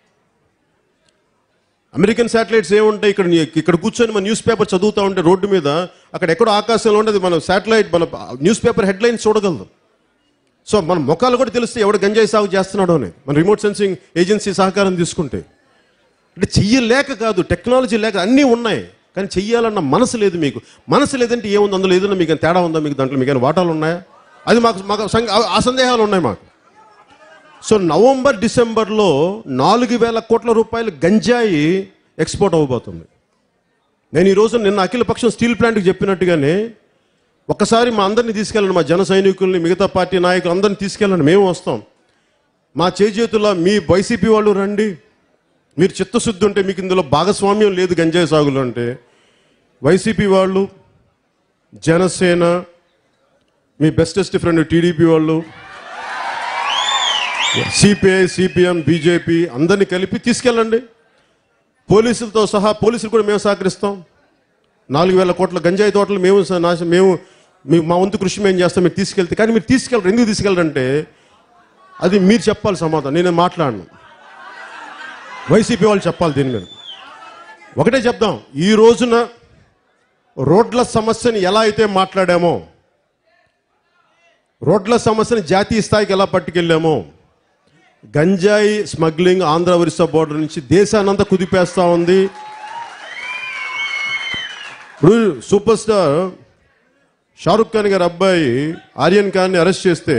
అమెరికన్ శాటిలైట్స్ ఏముంటాయి ఇక్కడ నీ- ఇక్కడ కూర్చొని మన న్యూస్ పేపర్ చదువుతూ ఉంటే రోడ్డు మీద అక్కడ ఎక్కడో ఆకాశంలో ఉండేది మన శాటిలైట్ మన న్యూస్ పేపర్ హెడ్లైన్స్ చూడగలదు సో మన ముఖాలు కూడా తెలిస్తే ఎవడు గంజాయి సాగు చేస్తున్నాడో అని మన రిమోట్ సెన్సింగ్ ఏజెన్సీ సహకారం తీసుకుంటే అంటే చెయ్యలేక కాదు టెక్నాలజీ లేక అన్నీ ఉన్నాయి కానీ చెయ్యాలన్న మనసు లేదు మీకు మనసు లేదంటే ఏముంది అందులో ఏదైనా మీకు తేడా ఉందా మీకు దాంట్లో మీకు ఏమైనా వాటాలు ఉన్నాయా అది మాకు మాకు సంగ- ఆ- ఆ సందేహాలు ఉన్నాయి మాకు సో నవంబర్ డిసెంబర్లో నాలుగు వేల కోట్ల రూపాయలు గంజాయి ఎక్స్పోర్ట్ అవ్వబోతుంది నేను ఈ రోజు నిన్న అఖిలపక్షం స్టీల్ ప్లాంట్కి చెప్పినట్టుగానే ఒక్కసారి మా అందరిని తీసుకెళ్ళండి మా జన సైనికుల్ని మిగతా పార్టీ నాయకులు అందరిని తీసుకెళ్ళండి మేము వస్తాం మా చేజేతుల మీ వైసీపీ వాళ్ళు రండి మీరు చిత్తశుద్ధి ఉంటే మీకు ఇందులో భాగస్వామ్యం లేదు గంజాయి సాగులో అంటే వైసీపీ వాళ్ళు జనసేన మీ బెస్టెస్ట్ ఫ్రెండ్ టీడీపీ వాళ్ళు సిపిఐ సిపిఎం బీజేపీ అందరినీ కలిపి తీసుకెళ్ళండి పోలీసులతో సహా పోలీసులు కూడా మేము సహకరిస్తాం నాలుగు వేల కోట్ల గంజాయి తోటలు మేము స- నాశ మేము మీ- మా వంతు కృషి మేము చేస్తాం మీరు తీసుకెళ్తే కానీ మీరు తీసుకెళ్ళరు ఎందుకు తీసుకెళ్ళరంటే అది మీరు చెప్పాలి సమాధానం నేను మాట్లాడను వైసీపీ వాళ్ళు చెప్పాలి దీని మీద ఒకటే చెప్దాం ఈ రోజున రోడ్ల సమస్యని ఎలా అయితే మాట్లాడామో రోడ్ల సమస్యని జాతీయ స్థాయికి ఎలా పట్టుకెళ్ళామో గంజాయి స్మగ్లింగ్ ఆంధ్ర ఒరిస్సా బోర్డర్ నుంచి దేశానంతా కుదిపేస్తా ఉంది ఇప్పుడు సూపర్ స్టార్ షారుఖ్ ఖాన్ గారి అబ్బాయి ఆర్యన్ ఖాన్ని అరెస్ట్ చేస్తే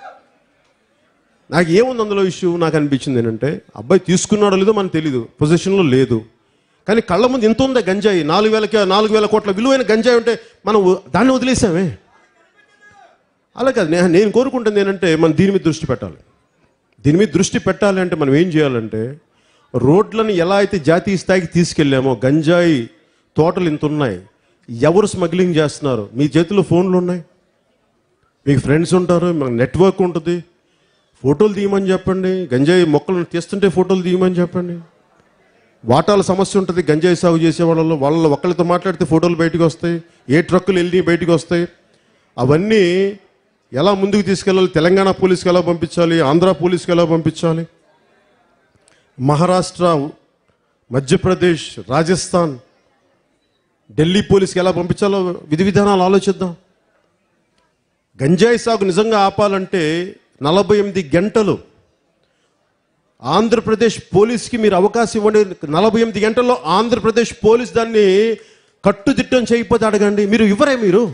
నాకు ఏముంది అందులో ఇష్యూ నాకు అనిపించింది ఏంటంటే అబ్బాయి తీసుకున్నాడో లేదో మనకు తెలియదు పొజిషన్లో లేదు కానీ కళ్ళ ముందు ఎంత ఉందా గంజాయి నాలుగు వేలకి నాలుగు వేల కోట్ల విలువైన గంజాయి ఉంటే మనం వ- దాన్ని వదిలేసామే అలా కాదు నేను నేను కోరుకుంటుంది ఏంటంటే మనం దీని మీద దృష్టి పెట్టాలి దీని మీద దృష్టి పెట్టాలి అంటే మనం ఏం చేయాలంటే రోడ్లను ఎలా అయితే జాతీయ స్థాయికి తీసుకెళ్ళామో గంజాయి తోటలు ఇంత ఉన్నాయి ఎవరు స్మగ్లింగ్ చేస్తున్నారు మీ చేతిలో ఫోన్లు ఉన్నాయి మీకు ఫ్రెండ్స్ ఉంటారు మీకు నెట్వర్క్ ఉంటుంది ఫోటోలు తీయమని చెప్పండి గంజాయి మొక్కలను తీస్తుంటే ఫోటోలు తీయమని చెప్పండి వాటాల సమస్య ఉంటుంది గంజాయి సాగు చేసే వాళ్ళలో వాళ్ళ ఒక్కళ్ళతో మాట్లాడితే ఫోటోలు బయటకు వస్తాయి ఏ ట్రక్కులు వెళ్ళి బయటకు వస్తాయి అవన్నీ ఎలా ముందుకు తీసుకెళ్ళాలి తెలంగాణ పోలీస్కి ఎలా పంపించాలి ఆంధ్ర పోలీస్కి ఎలా పంపించాలి మహారాష్ట్ర మధ్యప్రదేశ్ రాజస్థాన్ ఢిల్లీ పోలీస్కి ఎలా పంపించాలో విధి విధానాలు ఆలోచిద్దాం గంజాయి సాగు నిజంగా ఆపాలంటే నలభై ఎనిమిది గంటలు ఆంధ్రప్రదేశ్ పోలీస్కి మీరు అవకాశం ఇవ్వండి నలభై ఎనిమిది గంటల్లో ఆంధ్రప్రదేశ్ పోలీస్ దాన్ని కట్టుదిట్టం చేయకపోతే అడగండి మీరు ఇవ్వరే మీరు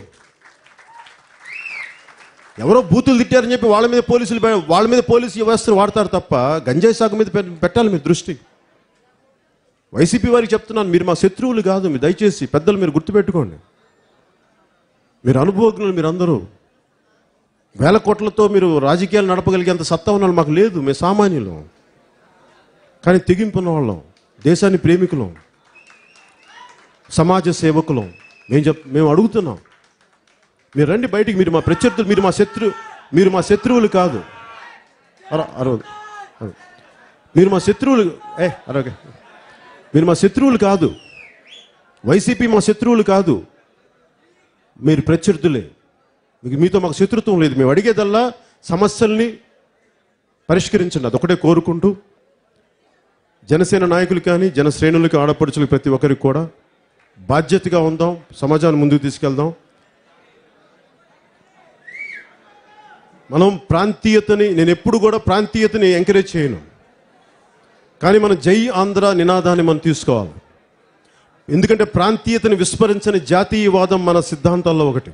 ఎవరో బూతులు తిట్టారని చెప్పి వాళ్ళ మీద పోలీసులు పె- వాళ్ళ మీద పోలీసు వ్యవస్థను వాడతారు తప్ప గంజాయి సాగు మీద పె- పెట్టాలి మీరు దృష్టి వైసీపీ వారికి చెప్తున్నాను మీరు మా శత్రువులు కాదు మీరు దయచేసి పెద్దలు మీరు గుర్తుపెట్టుకోండి మీరు అనుభవజ్ఞులు మీరు అందరూ వేల కోట్లతో మీరు రాజకీయాలు నడపగలిగేంత సత్తా ఉన్న వాళ్ళు మాకు లేదు మేము సామాన్యులం కానీ తెగింపున్న వాళ్ళం దేశాన్ని ప్రేమికులం సమాజ సేవకులం మేము చెప్ మేము అడుగుతున్నాం మీరు రండి బయటికి మీరు మా ప్రత్యర్థులు మీరు మా శత్రు మీరు మా శత్రువులు కాదు అర అరవదు అరవదు. మీరు మా శత్రువులు ఏ అరవగే మీరు మా శత్రువులు కాదు వైసీపీ మా శత్రువులు కాదు మీరు ప్రత్యర్థులే మీకు మీతో మాకు శత్రుత్వం లేదు మేము అడిగేదల్లా సమస్యల్ని పరిష్కరించండి అదొకటే కోరుకుంటూ జనసేన నాయకులు కానీ జన శ్రేణులకి ఆడపడుచులకు ప్రతి ఒక్కరికి కూడా బాధ్యతగా ఉందాం సమాజాన్ని ముందుకు తీసుకెళ్దాం మనం ప్రాంతీయతని నేను ఎప్పుడు కూడా ప్రాంతీయతని ఎంకరేజ్ చేయను కానీ మన జై ఆంధ్ర నినాదాన్ని మనం తీసుకోవాలి ఎందుకంటే ప్రాంతీయతని విస్మరించని జాతీయవాదం మన సిద్ధాంతాల్లో ఒకటి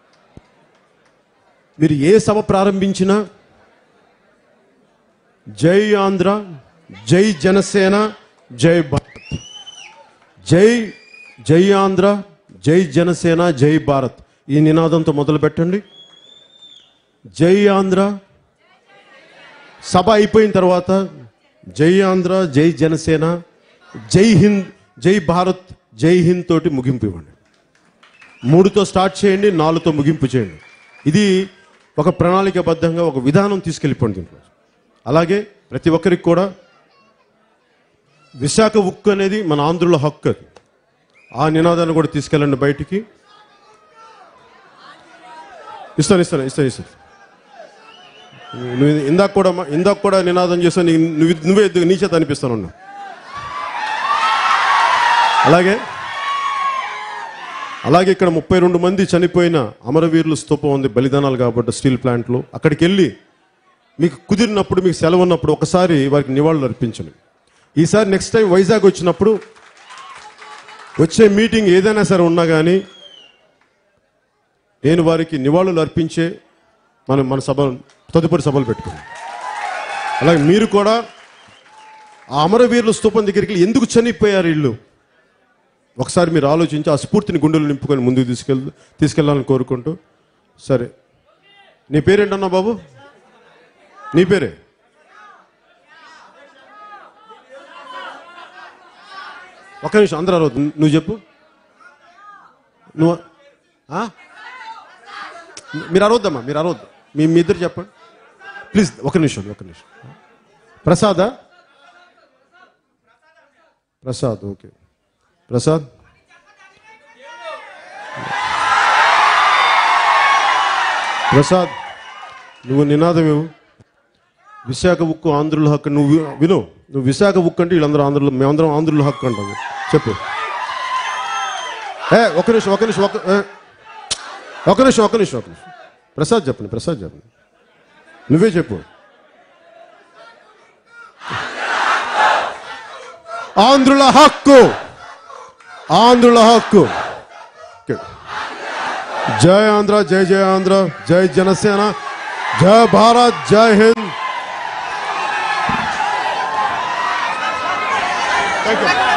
మీరు ఏ సభ ప్రారంభించినా జై ఆంధ్ర జై జనసేన జై భారత్ జై జై ఆంధ్ర జై జనసేన జై భారత్ ఈ నినాదంతో మొదలు పెట్టండి జై ఆంధ్ర సభ అయిపోయిన తర్వాత జై ఆంధ్ర జై జనసేన జై హింద్ జై భారత్ జై హింద్ తోటి ముగింపు ఇవ్వండి మూడుతో స్టార్ట్ చేయండి నాలుగుతో ముగింపు చేయండి ఇది ఒక ప్రణాళికబద్ధంగా ఒక విధానం తీసుకెళ్ళిపోండి దీంట్లో అలాగే ప్రతి ఒక్కరికి కూడా విశాఖ ఉక్కు అనేది మన ఆంధ్రుల హక్కు అది ఆ నినాదాన్ని కూడా తీసుకెళ్ళండి బయటికి ఇస్తాను ఇస్తాను ఇస్తాను ఇస్తాను నువ్వు ఇందాక కూడా మా- ఇందాక కూడా నినాదం చేస్తాను నీ- నువ్వు నువ్వే ఎద్దు- నీ చేత అనిపిస్తాను ఉన్నా అలాగే అలాగే ఇక్కడ ముప్పై రెండు మంది చనిపోయిన అమరవీరుల స్తూపం ఉంది బలిదానాలు కాబట్టి స్టీల్ ప్లాంట్లో అక్కడికి వెళ్ళి మీకు కుదిరినప్పుడు మీకు సెలవు ఉన్నప్పుడు ఒకసారి వారికి నివాళులు అర్పించండి ఈసారి నెక్స్ట్ టైం వైజాగ్ వచ్చినప్పుడు వచ్చే మీటింగ్ ఏదైనా సరే ఉన్నా కానీ నేను వారికి నివాళులు అర్పించే మనం మన సభ తదుపరి సభలు పెట్టుకున్నాం అలాగే మీరు కూడా ఆ అమరవీరుల స్తూపం దగ్గరికి వెళ్ళి ఎందుకు చనిపోయారు వీళ్ళు ఒకసారి మీరు ఆలోచించి ఆ స్ఫూర్తిని గుండెలు నింపుకొని ముందుకు తీసుకెళ్ తీసుకెళ్ళాలని కోరుకుంటూ సరే నీ పేరేంటన్నా బాబు నీ పేరే ఒక్క నిమిషం అందరూ అరవద్దు నువ్వు చెప్పు నువ్వు ఆ? మీరు అరవద్దమ్మా మీరు అరవద్దు మీ మీ ఇద్దరు చెప్పండి ప్లీజ్ ఒక నిమిషం ఒక నిమిషం ప్రసాదా ప్రసాద్ ఓకే ప్రసాద్ ప్రసాద్ నువ్వు నినాదం ఇవ్వు విశాఖ ఉక్కు ఆంధ్రుల హక్కు నువ్వు వి- విను నువ్వు విశాఖ ఉక్కు అంటే వీళ్ళందరూ ఆంధ్రులు మేమందరం ఆంధ్రుల హక్కు అంటాము చెప్పు ఏ ఒక నిమిషం ఒక నిమిషం ఒక ఏ, ఒక నిమిషం ఒక నిమిషం ఒక నిమిషం ప్రసాద్ చెప్పండి ప్రసాద్ చెప్పండి నువ్వే చెప్పు ఆంధ్రుల హక్కు ఆంధ్రుల హక్కు ఓకే. జై ఆంధ్ర జై జై ఆంధ్ర జై జనసేన జై భారత్ జై హింద్ థ్యాంక్ యూ